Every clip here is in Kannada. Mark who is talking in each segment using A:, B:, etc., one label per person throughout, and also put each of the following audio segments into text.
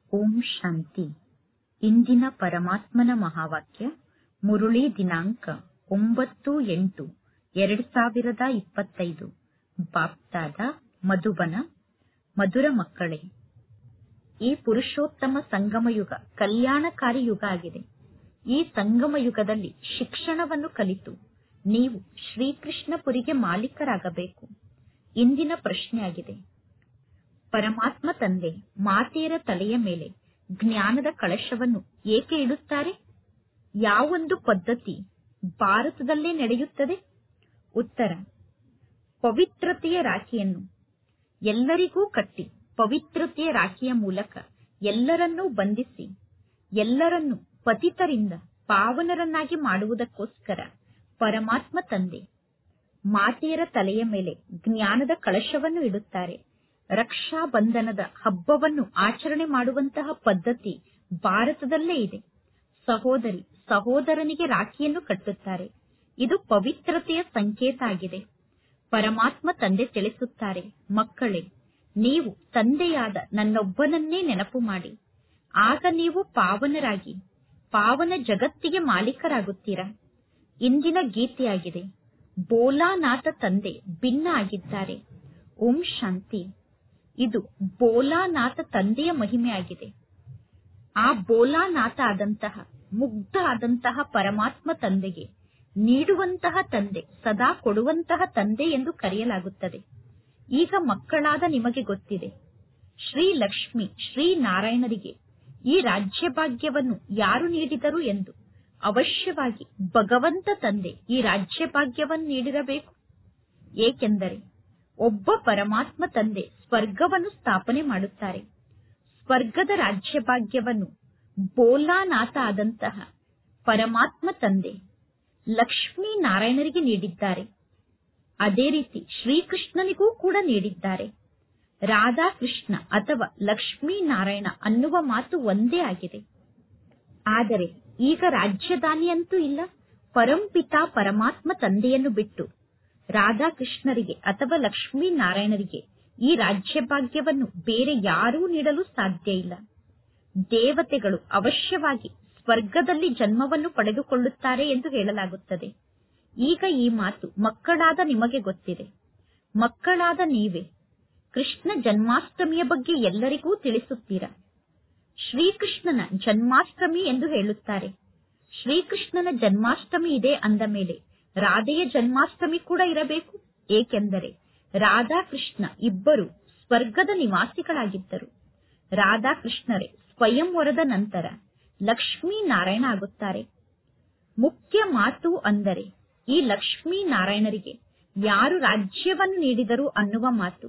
A: ಓಂ ಶಾಂತಿ ಇಂದಿನ ಪರಮಾತ್ಮನ ಮಹಾವಾಕ್ಯ ಮುರುಳಿ ದಿನಾಂಕ ಒಂಬತ್ತು ಎಂಟು ಎರಡು ಸಾವಿರದ ಇಪ್ಪತ್ತೈದು ಬಾಪ್ದಾದ ಮಧುಬನ ಮಧುರ ಮಕ್ಕಳೇ ಈ ಪುರುಷೋತ್ತಮ ಸಂಗಮ ಯುಗ ಕಲ್ಯಾಣಕಾರಿ ಯುಗ ಆಗಿದೆ ಈ ಸಂಗಮ ಯುಗದಲ್ಲಿ ಶಿಕ್ಷಣವನ್ನು ಕಲಿತು ನೀವು ಶ್ರೀಕೃಷ್ಣಪುರಿಗೆ ಮಾಲೀಕರಾಗಬೇಕು ಇಂದಿನ ಪ್ರಶ್ನೆಯಾಗಿದೆ ಪರಮಾತ್ಮ ತಂದೆ ಮಾತೆಯರ ತಲೆಯ ಮೇಲೆ ಜ್ಞಾನದ ಕಳಶವನ್ನು ಏಕೆ ಇಡುತ್ತಾರೆ ಯಾವೊಂದು ಪದ್ಧತಿ ಭಾರತದಲ್ಲೇ ನಡೆಯುತ್ತದೆ ಉತ್ತರ ಪವಿತ್ರತೆಯ ರಾಖಿಯನ್ನು ಎಲ್ಲರಿಗೂ ಕಟ್ಟಿ ಪವಿತ್ರತೆಯ ರಾಖಿಯ ಮೂಲಕ ಎಲ್ಲರನ್ನೂ ಬಂಧಿಸಿ ಎಲ್ಲರನ್ನೂ ಪತಿತರಿಂದ ಪಾವನರನ್ನಾಗಿ ಮಾಡುವುದಕ್ಕೋಸ್ಕರ ಪರಮಾತ್ಮ ತಂದೆ ಮಾತೆಯರ ತಲೆಯ ಮೇಲೆ ಜ್ಞಾನದ ಕಳಶವನ್ನು ಇಡುತ್ತಾರೆ ರಕ್ಷಾ ಬಂಧನದ ಹಬ್ಬವನ್ನು ಆಚರಣೆ ಮಾಡುವಂತಹ ಪದ್ಧತಿ ಭಾರತದಲ್ಲೇ ಇದೆ ಸಹೋದರಿ ಸಹೋದರನಿಗೆ ರಾಖಿಯನ್ನು ಕಟ್ಟುತ್ತಾರೆ ಇದು ಪವಿತ್ರತೆಯ ಸಂಕೇತ ಆಗಿದೆ ಪರಮಾತ್ಮ ತಂದೆ ತಿಳಿಸುತ್ತಾರೆ ಮಕ್ಕಳೇ ನೀವು ತಂದೆಯಾದ ನನ್ನೊಬ್ಬನನ್ನೇ ನೆನಪು ಮಾಡಿ ಆಗ ನೀವು ಪಾವನರಾಗಿ ಪಾವನ ಜಗತ್ತಿಗೆ ಮಾಲೀಕರಾಗುತ್ತೀರಾ ಇಂದಿನ ಗೀತೆಯಾಗಿದೆ ಬೋಲಾನಾಥ ತಂದೆ ಭಿನ್ನ ಆಗಿದ್ದಾರೆ ಓಂ ಶಾಂತಿ ಇದು ಬೋಲಾನಾಥ ತಂದೆಯ ಮಹಿಮೆಯಾಗಿದೆ ಆ ಬೋಲಾನಾಥ ಆದಂತಹ ಮುಗ್ಧ ಆದಂತಹ ಪರಮಾತ್ಮ ತಂದೆಗೆ ನೀಡುವಂತಹ ತಂದೆ ಸದಾ ಕೊಡುವಂತಹ ತಂದೆ ಎಂದು ಕರೆಯಲಾಗುತ್ತದೆ ಈಗ ಮಕ್ಕಳಾದ ನಿಮಗೆ ಗೊತ್ತಿದೆ ಶ್ರೀ ಲಕ್ಷ್ಮಿ ಶ್ರೀ ನಾರಾಯಣರಿಗೆ ಈ ರಾಜ್ಯ ಭಾಗ್ಯವನ್ನು ಯಾರು ನೀಡಿದರು ಎಂದು ಅವಶ್ಯವಾಗಿ ಭಗವಂತ ತಂದೆ ಈ ರಾಜ್ಯ ಭಾಗ್ಯವನ್ನು ನೀಡಿರಬೇಕು ಏಕೆಂದರೆ ಒಬ್ಬ ಪರಮಾತ್ಮ ತಂದೆ ಸ್ವರ್ಗವನ್ನು ಸ್ಥಾಪನೆ ಮಾಡುತ್ತಾರೆ ಸ್ವರ್ಗದ ರಾಜ್ಯ ಭಾಗ್ಯವನ್ನು ಬೋಲಾನಾಥ ಆದಂತಹ ಪರಮಾತ್ಮ ತಂದೆ ಲಕ್ಷ್ಮೀ ನಾರಾಯಣರಿಗೆ ನೀಡಿದ್ದಾರೆ ಅದೇ ರೀತಿ ಶ್ರೀಕೃಷ್ಣನಿಗೂ ಕೂಡ ನೀಡಿದ್ದಾರೆ ರಾಧಾಕೃಷ್ಣ ಅಥವಾ ಲಕ್ಷ್ಮೀ ನಾರಾಯಣ ಅನ್ನುವ ಮಾತು ಒಂದೇ ಆಗಿದೆ ಆದರೆ ಈಗ ರಾಜ್ಯದಾನಿಯಂತೂ ಇಲ್ಲ ಪರಂಪಿತಾ ಪರಮಾತ್ಮ ತಂದೆಯನ್ನು ಬಿಟ್ಟು ರಾಧಾಕೃಷ್ಣರಿಗೆ ಅಥವಾ ಲಕ್ಷ್ಮೀ ನಾರಾಯಣರಿಗೆ ಈ ರಾಜ್ಯ ಭಾಗ್ಯವನ್ನು ಬೇರೆ ಯಾರೂ ನೀಡಲು ಸಾಧ್ಯ ಇಲ್ಲ ದೇವತೆಗಳು ಅವಶ್ಯವಾಗಿ ಸ್ವರ್ಗದಲ್ಲಿ ಜನ್ಮವನ್ನು ಪಡೆದುಕೊಳ್ಳುತ್ತಾರೆ ಎಂದು ಹೇಳಲಾಗುತ್ತದೆ ಈಗ ಈ ಮಾತು ಮಕ್ಕಳಾದ ನಿಮಗೆ ಗೊತ್ತಿದೆ ಮಕ್ಕಳಾದ ನೀವೇ ಕೃಷ್ಣ ಜನ್ಮಾಷ್ಟಮಿಯ ಬಗ್ಗೆ ಎಲ್ಲರಿಗೂ ತಿಳಿಸುತ್ತೀರಾ ಶ್ರೀಕೃಷ್ಣನ ಜನ್ಮಾಷ್ಟಮಿ ಎಂದು ಹೇಳುತ್ತಾರೆ ಶ್ರೀಕೃಷ್ಣನ ಜನ್ಮಾಷ್ಟಮಿ ಇದೆ ಅಂದ ಮೇಲೆ ರಾಧೆಯ ಜನ್ಮಾಷ್ಟಮಿ ಕೂಡ ಇರಬೇಕು ಏಕೆಂದರೆ ರಾಧಾಕೃಷ್ಣ ಇಬ್ಬರು ಸ್ವರ್ಗದ ನಿವಾಸಿಗಳಾಗಿದ್ದರು ರಾಧಾಕೃಷ್ಣರೇ ಸ್ವಯಂವರದ ನಂತರ ಲಕ್ಷ್ಮೀ ನಾರಾಯಣ ಆಗುತ್ತಾರೆ ಮುಖ್ಯ ಮಾತು ಅಂದರೆ ಈ ಲಕ್ಷ್ಮೀ ನಾರಾಯಣರಿಗೆ ಯಾರು ರಾಜ್ಯವನ್ನು ನೀಡಿದರು ಅನ್ನುವ ಮಾತು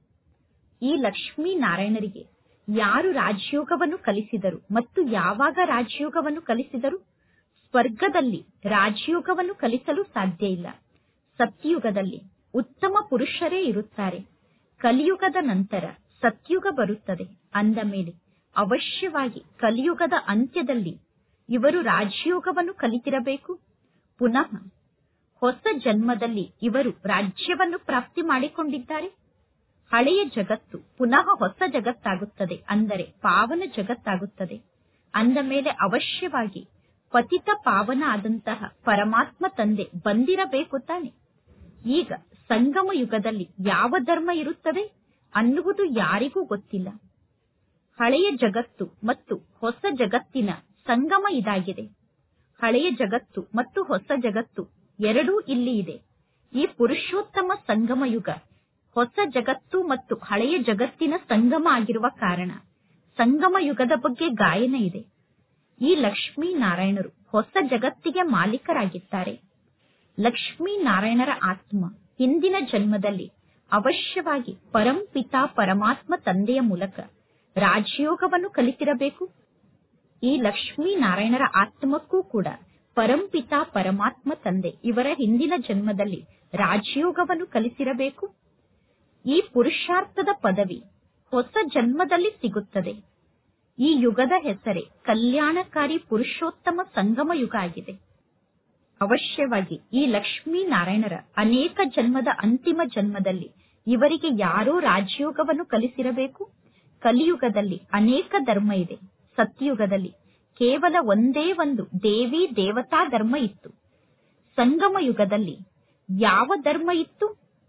A: ಈ ಲಕ್ಷ್ಮೀ ನಾರಾಯಣರಿಗೆ ಯಾರು ರಾಜಯೋಗವನ್ನು ಕಲಿಸಿದರು ಮತ್ತು ಯಾವಾಗ ರಾಜಯೋಗವನ್ನು ಕಲಿಸಿದರು ಸ್ವರ್ಗದಲ್ಲಿ ರಾಜಯೋಗವನ್ನು ಕಲಿಸಲು ಸಾಧ್ಯ ಇಲ್ಲ ಸತ್ಯುಗದಲ್ಲಿ ಉತ್ತಮ ಪುರುಷರೇ ಇರುತ್ತಾರೆ ಕಲಿಯುಗದ ನಂತರ ಸತ್ಯುಗ ಬರುತ್ತದೆ ಅಂದ ಮೇಲೆ ಅವಶ್ಯವಾಗಿ ಕಲಿಯುಗದ ಅಂತ್ಯದಲ್ಲಿ ಇವರು ರಾಜಯೋಗವನ್ನು ಕಲಿತಿರಬೇಕು ಪುನಃ ಹೊಸ ಜನ್ಮದಲ್ಲಿ ಇವರು ರಾಜ್ಯವನ್ನು ಪ್ರಾಪ್ತಿ ಮಾಡಿಕೊಂಡಿದ್ದಾರೆ ಹಳೆಯ ಜಗತ್ತು ಪುನಃ ಹೊಸ ಜಗತ್ತಾಗುತ್ತದೆ ಅಂದರೆ ಪಾವನ ಜಗತ್ತಾಗುತ್ತದೆ ಅಂದ ಮೇಲೆ ಅವಶ್ಯವಾಗಿ ಪತಿತ ಪಾವನ ಆದಂತಹ ಪರಮಾತ್ಮ ತಂದೆ ಬಂದಿರಬೇಕು ತಾನೆ ಈಗ ಸಂಗಮ ಯುಗದಲ್ಲಿ ಯಾವ ಧರ್ಮ ಇರುತ್ತದೆ ಅನ್ನುವುದು ಯಾರಿಗೂ ಗೊತ್ತಿಲ್ಲ ಹಳೆಯ ಜಗತ್ತು ಮತ್ತು ಹೊಸ ಜಗತ್ತಿನ ಸಂಗಮ ಇದಾಗಿದೆ ಹಳೆಯ ಜಗತ್ತು ಮತ್ತು ಹೊಸ ಜಗತ್ತು ಎರಡೂ ಇಲ್ಲಿ ಇದೆ ಈ ಪುರುಷೋತ್ತಮ ಸಂಗಮ ಯುಗ ಹೊಸ ಜಗತ್ತು ಮತ್ತು ಹಳೆಯ ಜಗತ್ತಿನ ಸಂಗಮ ಆಗಿರುವ ಕಾರಣ ಸಂಗಮ ಯುಗದ ಬಗ್ಗೆ ಗಾಯನ ಇದೆ ಈ ಲಕ್ಷ್ಮೀ ನಾರಾಯಣರು ಹೊಸ ಜಗತ್ತಿಗೆ ಮಾಲೀಕರಾಗಿದ್ದಾರೆ ಲಕ್ಷ್ಮೀ ನಾರಾಯಣರ ಆತ್ಮ ಹಿಂದಿನ ಜನ್ಮದಲ್ಲಿ ಅವಶ್ಯವಾಗಿ ಪರಂಪಿತಾ ಪರಮಾತ್ಮ ತಂದೆಯ ಮೂಲಕ ರಾಜಯೋಗವನ್ನು ಕಲಿತಿರಬೇಕು ಈ ಲಕ್ಷ್ಮೀ ನಾರಾಯಣರ ಆತ್ಮಕ್ಕೂ ಕೂಡ ಪರಂಪಿತಾ ಪರಮಾತ್ಮ ತಂದೆ ಇವರ ಹಿಂದಿನ ಜನ್ಮದಲ್ಲಿ ರಾಜಯೋಗವನ್ನು ಕಲಿಸಿರಬೇಕು ಈ ಪುರುಷಾರ್ಥದ ಪದವಿ ಹೊಸ ಜನ್ಮದಲ್ಲಿ ಸಿಗುತ್ತದೆ ಈ ಯುಗದ ಹೆಸರೇ ಕಲ್ಯಾಣಕಾರಿ ಪುರುಷೋತ್ತಮ ಸಂಗಮ ಯುಗ ಆಗಿದೆ ಅವಶ್ಯವಾಗಿ ಈ ಲಕ್ಷ್ಮೀ ನಾರಾಯಣರ ಅನೇಕ ಜನ್ಮದ ಅಂತಿಮ ಜನ್ಮದಲ್ಲಿ ಇವರಿಗೆ ಯಾರೋ ರಾಜಯೋಗವನ್ನು ಕಲಿಸಿರಬೇಕು ಕಲಿಯುಗದಲ್ಲಿ ಅನೇಕ ಧರ್ಮ ಇದೆ ಸತ್ಯುಗದಲ್ಲಿ ಕೇವಲ ಒಂದೇ ಒಂದು ದೇವಿ ದೇವತಾ ಧರ್ಮ ಇತ್ತು ಸಂಗಮ ಯುಗದಲ್ಲಿ ಯಾವ ಧರ್ಮ ಇತ್ತು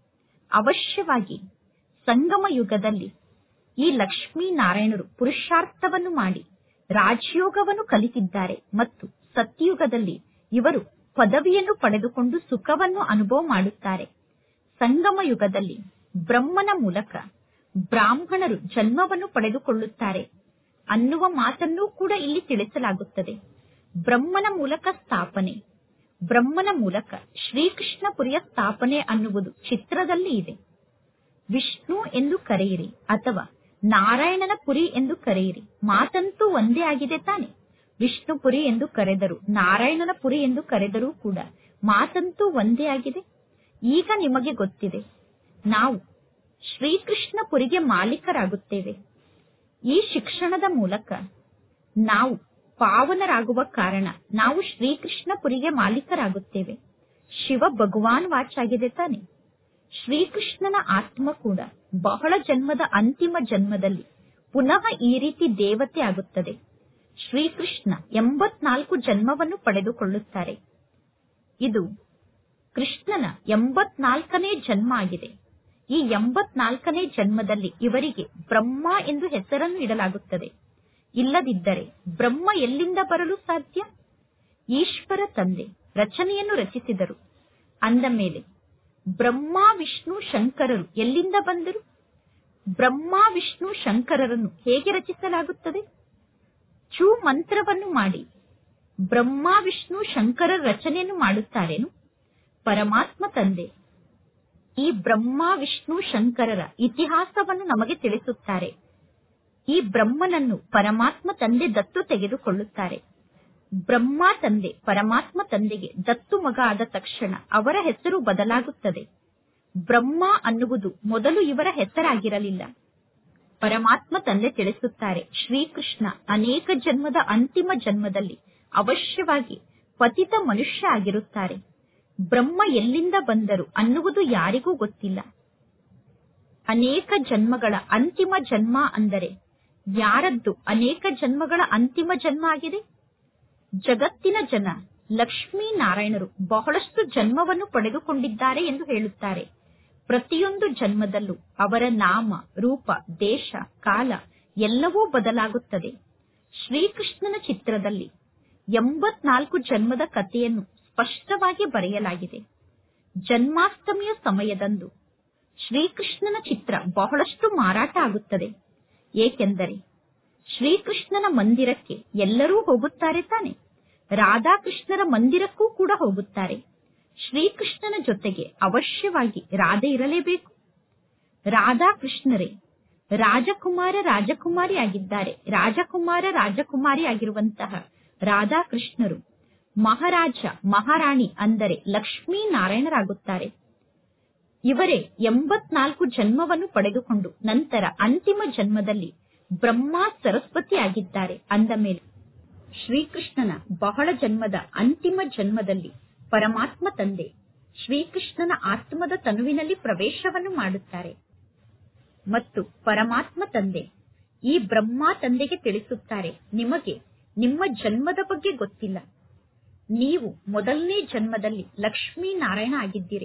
A: ಅವಶ್ಯವಾಗಿ ಸಂಗಮ ಯುಗದಲ್ಲಿ ಈ ಲಕ್ಷ್ಮೀನಾರಾಯಣರು ಪುರುಷಾರ್ಥವನ್ನು ಮಾಡಿ ರಾಜಯೋಗವನ್ನು ಕಲಿತಿದ್ದಾರೆ ಮತ್ತು ಸತ್ಯುಗದಲ್ಲಿ ಇವರು ಪದವಿಯನ್ನು ಪಡೆದುಕೊಂಡು ಸುಖವನ್ನು ಅನುಭವ ಮಾಡುತ್ತಾರೆ ಸಂಗಮ ಯುಗದಲ್ಲಿ ಬ್ರಹ್ಮನ ಮೂಲಕ ಬ್ರಾಹ್ಮಣರು ಜನ್ಮವನ್ನು ಪಡೆದುಕೊಳ್ಳುತ್ತಾರೆ ಅನ್ನುವ ಮಾತನ್ನೂ ಕೂಡ ಇಲ್ಲಿ ತಿಳಿಸಲಾಗುತ್ತದೆ ಬ್ರಹ್ಮನ ಮೂಲಕ ಸ್ಥಾಪನೆ ಬ್ರಹ್ಮನ ಮೂಲಕ ಶ್ರೀಕೃಷ್ಣಪುರಿಯ ಸ್ಥಾಪನೆ ಅನ್ನುವುದು ಚಿತ್ರದಲ್ಲಿ ಇದೆ ವಿಷ್ಣು ಎಂದು ಕರೆಯಿರಿ ಅಥವಾ ನಾರಾಯಣನ ಪುರಿ ಎಂದು ಕರೆಯಿರಿ ಮಾತಂತೂ ಒಂದೇ ಆಗಿದೆ ತಾನೆ ವಿಷ್ಣುಪುರಿ ಎಂದು ಕರೆದರು ನಾರಾಯಣನ ಪುರಿ ಎಂದು ಕರೆದರೂ ಕೂಡ ಮಾತಂತೂ ಒಂದೇ ಆಗಿದೆ ಈಗ ನಿಮಗೆ ಗೊತ್ತಿದೆ ನಾವು ಶ್ರೀಕೃಷ್ಣಪುರಿಗೆ ಮಾಲೀಕರಾಗುತ್ತೇವೆ ಈ ಶಿಕ್ಷಣದ ಮೂಲಕ ನಾವು ಪಾವನರಾಗುವ ಕಾರಣ ನಾವು ಶ್ರೀಕೃಷ್ಣಪುರಿಗೆ ಮಾಲೀಕರಾಗುತ್ತೇವೆ ಶಿವ ಭಗವಾನ್ ವಾಚಾಗಿದೆ ತಾನೆ ಶ್ರೀಕೃಷ್ಣನ ಆತ್ಮ ಕೂಡ ಬಹಳ ಜನ್ಮದ ಅಂತಿಮ ಜನ್ಮದಲ್ಲಿ ಪುನಃ ಈ ರೀತಿ ದೇವತೆ ಆಗುತ್ತದೆ ಶ್ರೀಕೃಷ್ಣ ಎಂಬತ್ನಾಲ್ಕು ಜನ್ಮವನ್ನು ಪಡೆದುಕೊಳ್ಳುತ್ತಾರೆ ಇದು ಕೃಷ್ಣನ ಎಂಬತ್ನಾಲ್ಕನೇ ಜನ್ಮ ಆಗಿದೆ ಈ ಎಂಬತ್ನಾಲ್ಕನೇ ಜನ್ಮದಲ್ಲಿ ಇವರಿಗೆ ಬ್ರಹ್ಮ ಎಂದು ಹೆಸರನ್ನು ಇಡಲಾಗುತ್ತದೆ ಇಲ್ಲದಿದ್ದರೆ ಬ್ರಹ್ಮ ಎಲ್ಲಿಂದ ಬರಲು ಸಾಧ್ಯ ಈಶ್ವರ ತಂದೆ ರಚನೆಯನ್ನು ರಚಿಸಿದರು ಅಂದ ಮೇಲೆ ಬ್ರಹ್ಮ ವಿಷ್ಣು ಶಂಕರರು ಎಲ್ಲಿಂದ ಬಂದರು ಬ್ರಹ್ಮ ವಿಷ್ಣು ಶಂಕರರನ್ನು ಹೇಗೆ ರಚಿಸಲಾಗುತ್ತದೆ ಚೂ ಮಂತ್ರವನ್ನು ಮಾಡಿ ಬ್ರಹ್ಮ ವಿಷ್ಣು ಶಂಕರರ ರಚನೆಯನ್ನು ಮಾಡುತ್ತಾರೇನು ಪರಮಾತ್ಮ ತಂದೆ ಈ ಬ್ರಹ್ಮ ವಿಷ್ಣು ಶಂಕರರ ಇತಿಹಾಸವನ್ನು ನಮಗೆ ತಿಳಿಸುತ್ತಾರೆ ಈ ಬ್ರಹ್ಮನನ್ನು ಪರಮಾತ್ಮ ತಂದೆ ದತ್ತು ತೆಗೆದುಕೊಳ್ಳುತ್ತಾರೆ ಬ್ರಹ್ಮ ತಂದೆ ಪರಮಾತ್ಮ ತಂದೆಗೆ ದತ್ತು ಮಗ ಆದ ತಕ್ಷಣ ಅವರ ಹೆಸರು ಬದಲಾಗುತ್ತದೆ ಬ್ರಹ್ಮ ಅನ್ನುವುದು ಮೊದಲು ಇವರ ಹೆಸರಾಗಿರಲಿಲ್ಲ ಪರಮಾತ್ಮ ತಂದೆ ತಿಳಿಸುತ್ತಾರೆ ಶ್ರೀಕೃಷ್ಣ ಅನೇಕ ಜನ್ಮದ ಅಂತಿಮ ಜನ್ಮದಲ್ಲಿ ಅವಶ್ಯವಾಗಿ ಪತಿತ ಮನುಷ್ಯ ಆಗಿರುತ್ತಾರೆ ಬ್ರಹ್ಮ ಎಲ್ಲಿಂದ ಬಂದರು ಅನ್ನುವುದು ಯಾರಿಗೂ ಗೊತ್ತಿಲ್ಲ ಅನೇಕ ಜನ್ಮಗಳ ಅಂತಿಮ ಜನ್ಮ ಅಂದರೆ ಯಾರದ್ದು ಅನೇಕ ಜನ್ಮಗಳ ಅಂತಿಮ ಜನ್ಮ ಆಗಿದೆ ಜಗತ್ತಿನ ಜನ ಲಕ್ಷ್ಮೀನಾರಾಯಣರು ಬಹಳಷ್ಟು ಜನ್ಮವನ್ನು ಪಡೆದುಕೊಂಡಿದ್ದಾರೆ ಎಂದು ಹೇಳುತ್ತಾರೆ ಪ್ರತಿಯೊಂದು ಜನ್ಮದಲ್ಲೂ ಅವರ ನಾಮ ರೂಪ ದೇಶ ಕಾಲ ಎಲ್ಲವೂ ಬದಲಾಗುತ್ತದೆ ಶ್ರೀಕೃಷ್ಣನ ಚಿತ್ರದಲ್ಲಿ ಎಂಬತ್ನಾಲ್ಕು ಜನ್ಮದ ಕಥೆಯನ್ನು ಸ್ಪಷ್ಟವಾಗಿ ಬರೆಯಲಾಗಿದೆ ಜನ್ಮಾಷ್ಟಮಿಯ ಸಮಯದಂದು ಶ್ರೀಕೃಷ್ಣನ ಚಿತ್ರ ಬಹಳಷ್ಟು ಮಾರಾಟ ಆಗುತ್ತದೆ ಏಕೆಂದರೆ ಶ್ರೀಕೃಷ್ಣನ ಮಂದಿರಕ್ಕೆ ಎಲ್ಲರೂ ಹೋಗುತ್ತಾರೆ ತಾನೆ ರಾಧಾಕೃಷ್ಣರ ಮಂದಿರಕ್ಕೂ ಕೂಡ ಹೋಗುತ್ತಾರೆ ಶ್ರೀಕೃಷ್ಣನ ಜೊತೆಗೆ ಅವಶ್ಯವಾಗಿ ರಾಧೆ ಇರಲೇಬೇಕು ರಾಧಾಕೃಷ್ಣರೇ ರಾಜಕುಮಾರ ರಾಜಕುಮಾರಿ ಆಗಿದ್ದಾರೆ ರಾಜಕುಮಾರ ರಾಜಕುಮಾರಿ ಆಗಿರುವಂತಹ ರಾಧಾಕೃಷ್ಣರು ಮಹಾರಾಜ ಮಹಾರಾಣಿ ಅಂದರೆ ಲಕ್ಷ್ಮೀನಾರಾಯಣರಾಗುತ್ತಾರೆ ಇವರೇ ಎಂಬತ್ನಾಲ್ಕು ಜನ್ಮವನ್ನು ಪಡೆದುಕೊಂಡು ನಂತರ ಅಂತಿಮ ಜನ್ಮದಲ್ಲಿ ಬ್ರಹ್ಮ ಸರಸ್ವತಿ ಆಗಿದ್ದಾರೆ ಅಂದ ಮೇಲೆ ಶ್ರೀಕೃಷ್ಣನ ಬಹಳ ಜನ್ಮದ ಅಂತಿಮ ಜನ್ಮದಲ್ಲಿ ಪರಮಾತ್ಮ ತಂದೆ ಶ್ರೀಕೃಷ್ಣನ ಆತ್ಮದ ತನುವಿನಲ್ಲಿ ಪ್ರವೇಶವನ್ನು ಮಾಡುತ್ತಾರೆ ಮತ್ತು ಪರಮಾತ್ಮ ತಂದೆ ಈ ಬ್ರಹ್ಮ ತಂದೆಗೆ ತಿಳಿಸುತ್ತಾರೆ ನಿಮಗೆ ನಿಮ್ಮ ಜನ್ಮದ ಬಗ್ಗೆ ಗೊತ್ತಿಲ್ಲ ನೀವು ಮೊದಲನೇ ಜನ್ಮದಲ್ಲಿ ಲಕ್ಷ್ಮೀನಾರಾಯಣ ಆಗಿದ್ದೀರಿ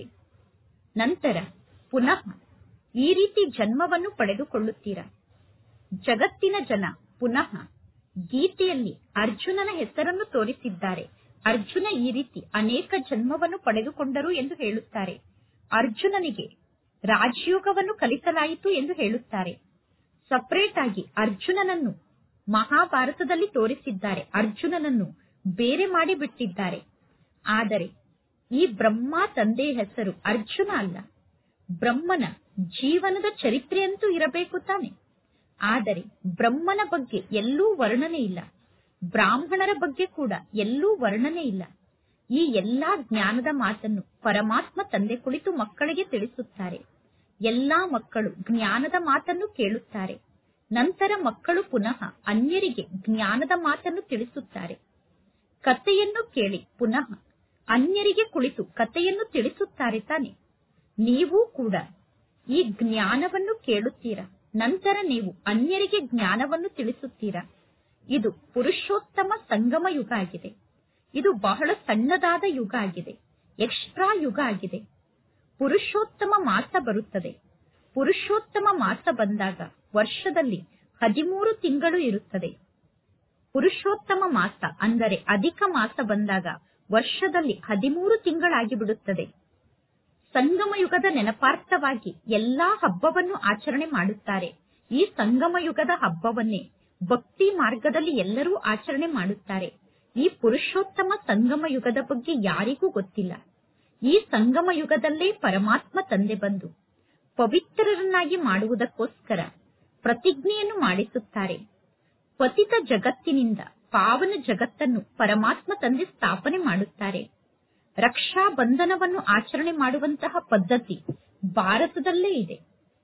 A: ನಂತರ ಪುನಃ ಈ ರೀತಿ ಜನ್ಮವನ್ನು ಪಡೆದುಕೊಳ್ಳುತ್ತೀರಾ ಜಗತ್ತಿನ ಜನ ಪುನಃ ಗೀತೆಯಲ್ಲಿ ಅರ್ಜುನನ ಹೆಸರನ್ನು ತೋರಿಸಿದ್ದಾರೆ ಅರ್ಜುನ ಈ ರೀತಿ ಅನೇಕ ಜನ್ಮವನ್ನು ಪಡೆದುಕೊಂಡರು ಎಂದು ಹೇಳುತ್ತಾರೆ ಅರ್ಜುನನಿಗೆ ರಾಜಯೋಗವನ್ನು ಕಲಿಸಲಾಯಿತು ಎಂದು ಹೇಳುತ್ತಾರೆ ಸಪರೇಟ್ ಆಗಿ ಅರ್ಜುನನನ್ನು ಮಹಾಭಾರತದಲ್ಲಿ ತೋರಿಸಿದ್ದಾರೆ ಅರ್ಜುನನನ್ನು ಬೇರೆ ಮಾಡಿ ಬಿಟ್ಟಿದ್ದಾರೆ ಆದರೆ ಈ ಬ್ರಹ್ಮ ತಂದೆಯ ಹೆಸರು ಅರ್ಜುನ ಅಲ್ಲ ಬ್ರಹ್ಮನ ಜೀವನದ ಚರಿತ್ರೆಯಂತೂ ಇರಬೇಕು ತಾನೆ ಆದರೆ ಬ್ರಹ್ಮನ ಬಗ್ಗೆ ಎಲ್ಲೂ ವರ್ಣನೆ ಇಲ್ಲ ಬ್ರಾಹ್ಮಣರ ಬಗ್ಗೆ ಕೂಡ ಎಲ್ಲೂ ವರ್ಣನೆ ಇಲ್ಲ ಈ ಎಲ್ಲಾ ಜ್ಞಾನದ ಮಾತನ್ನು ಪರಮಾತ್ಮ ತಂದೆ ಕುಳಿತು ಮಕ್ಕಳಿಗೆ ತಿಳಿಸುತ್ತಾರೆ ಎಲ್ಲಾ ಮಕ್ಕಳು ಜ್ಞಾನದ ಮಾತನ್ನು ಕೇಳುತ್ತಾರೆ ನಂತರ ಮಕ್ಕಳು ಪುನಃ ಅನ್ಯರಿಗೆ ಜ್ಞಾನದ ಮಾತನ್ನು ತಿಳಿಸುತ್ತಾರೆ ಕಥೆಯನ್ನು ಕೇಳಿ ಪುನಃ ಅನ್ಯರಿಗೆ ಕುಳಿತು ಕಥೆಯನ್ನು ತಿಳಿಸುತ್ತಾರೆ ತಾನೆ ನೀವು ಕೂಡ ಈ ಜ್ಞಾನವನ್ನು ಕೇಳುತ್ತೀರಾ ನಂತರ ನೀವು ಅನ್ಯರಿಗೆ ಜ್ಞಾನವನ್ನು ತಿಳಿಸುತ್ತೀರಾ ಇದು ಪುರುಷೋತ್ತಮ ಸಂಗಮ ಯುಗ ಆಗಿದೆ ಇದು ಬಹಳ ಸಣ್ಣದಾದ ಯುಗ ಆಗಿದೆ ಎಕ್ಸ್ಟ್ರಾ ಯುಗ ಆಗಿದೆ ಪುರುಷೋತ್ತಮ ಮಾಸ ಬರುತ್ತದೆ ಪುರುಷೋತ್ತಮ ಮಾಸ ಬಂದಾಗ ವರ್ಷದಲ್ಲಿ ಹದಿಮೂರು ತಿಂಗಳು ಇರುತ್ತದೆ ಪುರುಷೋತ್ತಮ ಮಾಸ ಅಂದರೆ ಅಧಿಕ ಮಾಸ ಬಂದಾಗ ವರ್ಷದಲ್ಲಿ ಹದಿಮೂರು ತಿಂಗಳಾಗಿ ಬಿಡುತ್ತದೆ ಸಂಗಮ ಯುಗದ ನೆನಪಾರ್ಥವಾಗಿ ಎಲ್ಲಾ ಹಬ್ಬವನ್ನು ಆಚರಣೆ ಮಾಡುತ್ತಾರೆ ಈ ಸಂಗಮ ಯುಗದ ಹಬ್ಬವನ್ನೇ ಭಕ್ತಿ ಮಾರ್ಗದಲ್ಲಿ ಎಲ್ಲರೂ ಆಚರಣೆ ಮಾಡುತ್ತಾರೆ ಈ ಪುರುಷೋತ್ತಮ ಸಂಗಮ ಯುಗದ ಬಗ್ಗೆ ಯಾರಿಗೂ ಗೊತ್ತಿಲ್ಲ ಈ ಸಂಗಮ ಯುಗದಲ್ಲೇ ಪರಮಾತ್ಮ ತಂದೆ ಬಂದು ಪವಿತ್ರರನ್ನಾಗಿ ಮಾಡುವುದಕ್ಕೋಸ್ಕರ ಪ್ರತಿಜ್ಞೆಯನ್ನು ಮಾಡಿಸುತ್ತಾರೆ ಪತಿತ ಜಗತ್ತಿನಿಂದ ಪಾವನ ಜಗತ್ತನ್ನು ಪರಮಾತ್ಮ ತಂದೆ ಸ್ಥಾಪನೆ ಮಾಡುತ್ತಾರೆ ರಕ್ಷಾ ಬಂಧನವನ್ನು ಆಚರಣೆ ಮಾಡುವಂತಹ ಪದ್ಧತಿ ಭಾರತದಲ್ಲೇ ಇದೆ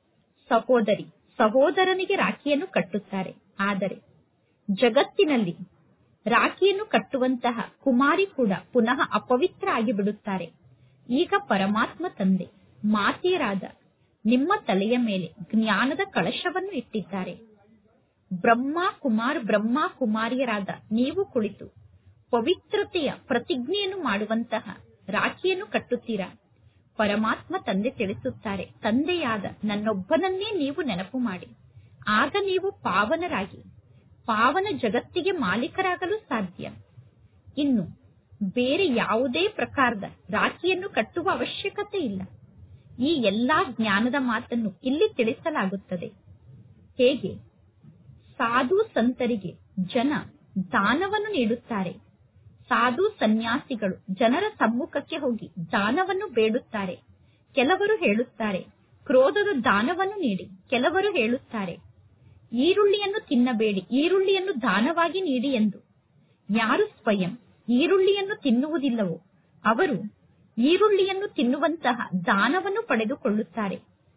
A: ಸಹೋದರಿ ಸಹೋದರನಿಗೆ ರಾಖಿಯನ್ನು ಕಟ್ಟುತ್ತಾರೆ ಆದರೆ ಜಗತ್ತಿನಲ್ಲಿ ರಾಖಿಯನ್ನು ಕಟ್ಟುವಂತಹ ಕುಮಾರಿ ಕೂಡ ಪುನಃ ಅಪವಿತ್ರ ಆಗಿ ಬಿಡುತ್ತಾರೆ ಈಗ ಪರಮಾತ್ಮ ತಂದೆ ಮಾತೆಯರಾದ ನಿಮ್ಮ ತಲೆಯ ಮೇಲೆ ಜ್ಞಾನದ ಕಳಶವನ್ನು ಇಟ್ಟಿದ್ದಾರೆ ಬ್ರಹ್ಮ ಕುಮಾರ್ ಬ್ರಹ್ಮ ಕುಮಾರಿಯರಾದ ನೀವು ಕುಳಿತು ಪವಿತ್ರತೆಯ ಪ್ರತಿಜ್ಞೆಯನ್ನು ಮಾಡುವಂತಹ ರಾಖಿಯನ್ನು ಕಟ್ಟುತ್ತೀರಾ ಪರಮಾತ್ಮ ತಂದೆ ತಿಳಿಸುತ್ತಾರೆ ತಂದೆಯಾದ ನನ್ನೊಬ್ಬನನ್ನೇ ನೀವು ನೆನಪು ಮಾಡಿ ಆಗ ನೀವು ಪಾವನರಾಗಿ ಪಾವನ ಜಗತ್ತಿಗೆ ಮಾಲೀಕರಾಗಲು ಸಾಧ್ಯ ಇನ್ನು ಬೇರೆ ಯಾವುದೇ ಪ್ರಕಾರದ ರಾಖಿಯನ್ನು ಕಟ್ಟುವ ಅವಶ್ಯಕತೆ ಇಲ್ಲ ಈ ಎಲ್ಲಾ ಜ್ಞಾನದ ಮಾತನ್ನು ಇಲ್ಲಿ ತಿಳಿಸಲಾಗುತ್ತದೆ ಹೇಗೆ ಸಾಧು ಸಂತರಿಗೆ ಜನ ದಾನವನ್ನು ನೀಡುತ್ತಾರೆ ಸಾಧು ಸನ್ಯಾಸಿಗಳು ಜನರ ಸಮ್ಮುಖಕ್ಕೆ ಹೋಗಿ ದಾನವನ್ನು ಬೇಡುತ್ತಾರೆ ಕೆಲವರು ಹೇಳುತ್ತಾರೆ ಕ್ರೋಧದ ದಾನವನ್ನು ನೀಡಿ ಕೆಲವರು ಹೇಳುತ್ತಾರೆ ಈರುಳ್ಳಿಯನ್ನು ತಿನ್ನಬೇಡಿ ಈರುಳ್ಳಿಯನ್ನು ದಾನವಾಗಿ ನೀಡಿ ಎಂದು ಯಾರು ಸ್ವಯಂ ಈರುಳ್ಳಿಯನ್ನು ತಿನ್ನುವುದಿಲ್ಲವೋ ಅವರು ಈರುಳ್ಳಿಯನ್ನು ತಿನ್ನುವಂತಹ ದಾನವನ್ನು ಪಡೆದುಕೊಳ್ಳುತ್ತಾರೆ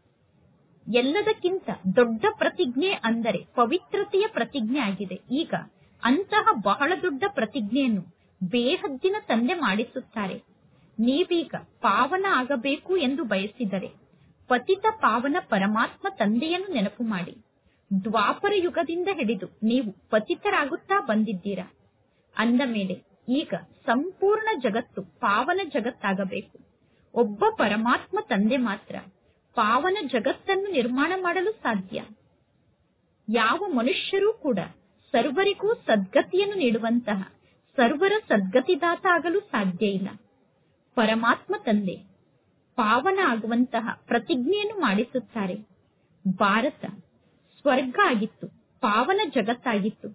A: ಎಲ್ಲದಕ್ಕಿಂತ ದೊಡ್ಡ ಪ್ರತಿಜ್ಞೆ ಅಂದರೆ ಪವಿತ್ರತೆಯ ಪ್ರತಿಜ್ಞೆ ಆಗಿದೆ ಈಗ ಅಂತಹ ಬಹಳ ದೊಡ್ಡ ಪ್ರತಿಜ್ಞೆಯನ್ನು ಬೇಹದ್ದಿನ ತಂದೆ ಮಾಡಿಸುತ್ತಾರೆ ನೀವೀಗ ಪಾವನ ಆಗಬೇಕು ಎಂದು ಬಯಸಿದರೆ ಪತಿತ ಪಾವನ ಪರಮಾತ್ಮ ತಂದೆಯನ್ನು ನೆನಪು ಮಾಡಿ ದ್ವಾಪರ ಯುಗದಿಂದ ಹಿಡಿದು ನೀವು ಪತಿತರಾಗುತ್ತಾ ಬಂದಿದ್ದೀರಾ ಅಂದ ಮೇಲೆ ಈಗ ಸಂಪೂರ್ಣ ಜಗತ್ತು ಪಾವನ ಜಗತ್ತಾಗಬೇಕು ಒಬ್ಬ ಪರಮಾತ್ಮ ತಂದೆ ಮಾತ್ರ ಪಾವನ ಜಗತ್ತನ್ನು ನಿರ್ಮಾಣ ಮಾಡಲು ಸಾಧ್ಯ ಯಾವ ಮನುಷ್ಯರೂ ಕೂಡ ಸರ್ವರಿಗೂ ಸದ್ಗತಿಯನ್ನು ನೀಡುವಂತಹ ಸರ್ವರ ಸದ್ಗತಿದಾತ ಆಗಲು ಸಾಧ್ಯ ಇಲ್ಲ ಪರಮಾತ್ಮ ತಂದೆ ಪಾವನ ಆಗುವಂತಹ ಪ್ರತಿಜ್ಞೆಯನ್ನು ಮಾಡಿಸುತ್ತಾರೆ ಭಾರತ ಸ್ವರ್ಗ ಆಗಿತ್ತು ಪಾವನ ಜಗತ್ತಾಗಿತ್ತು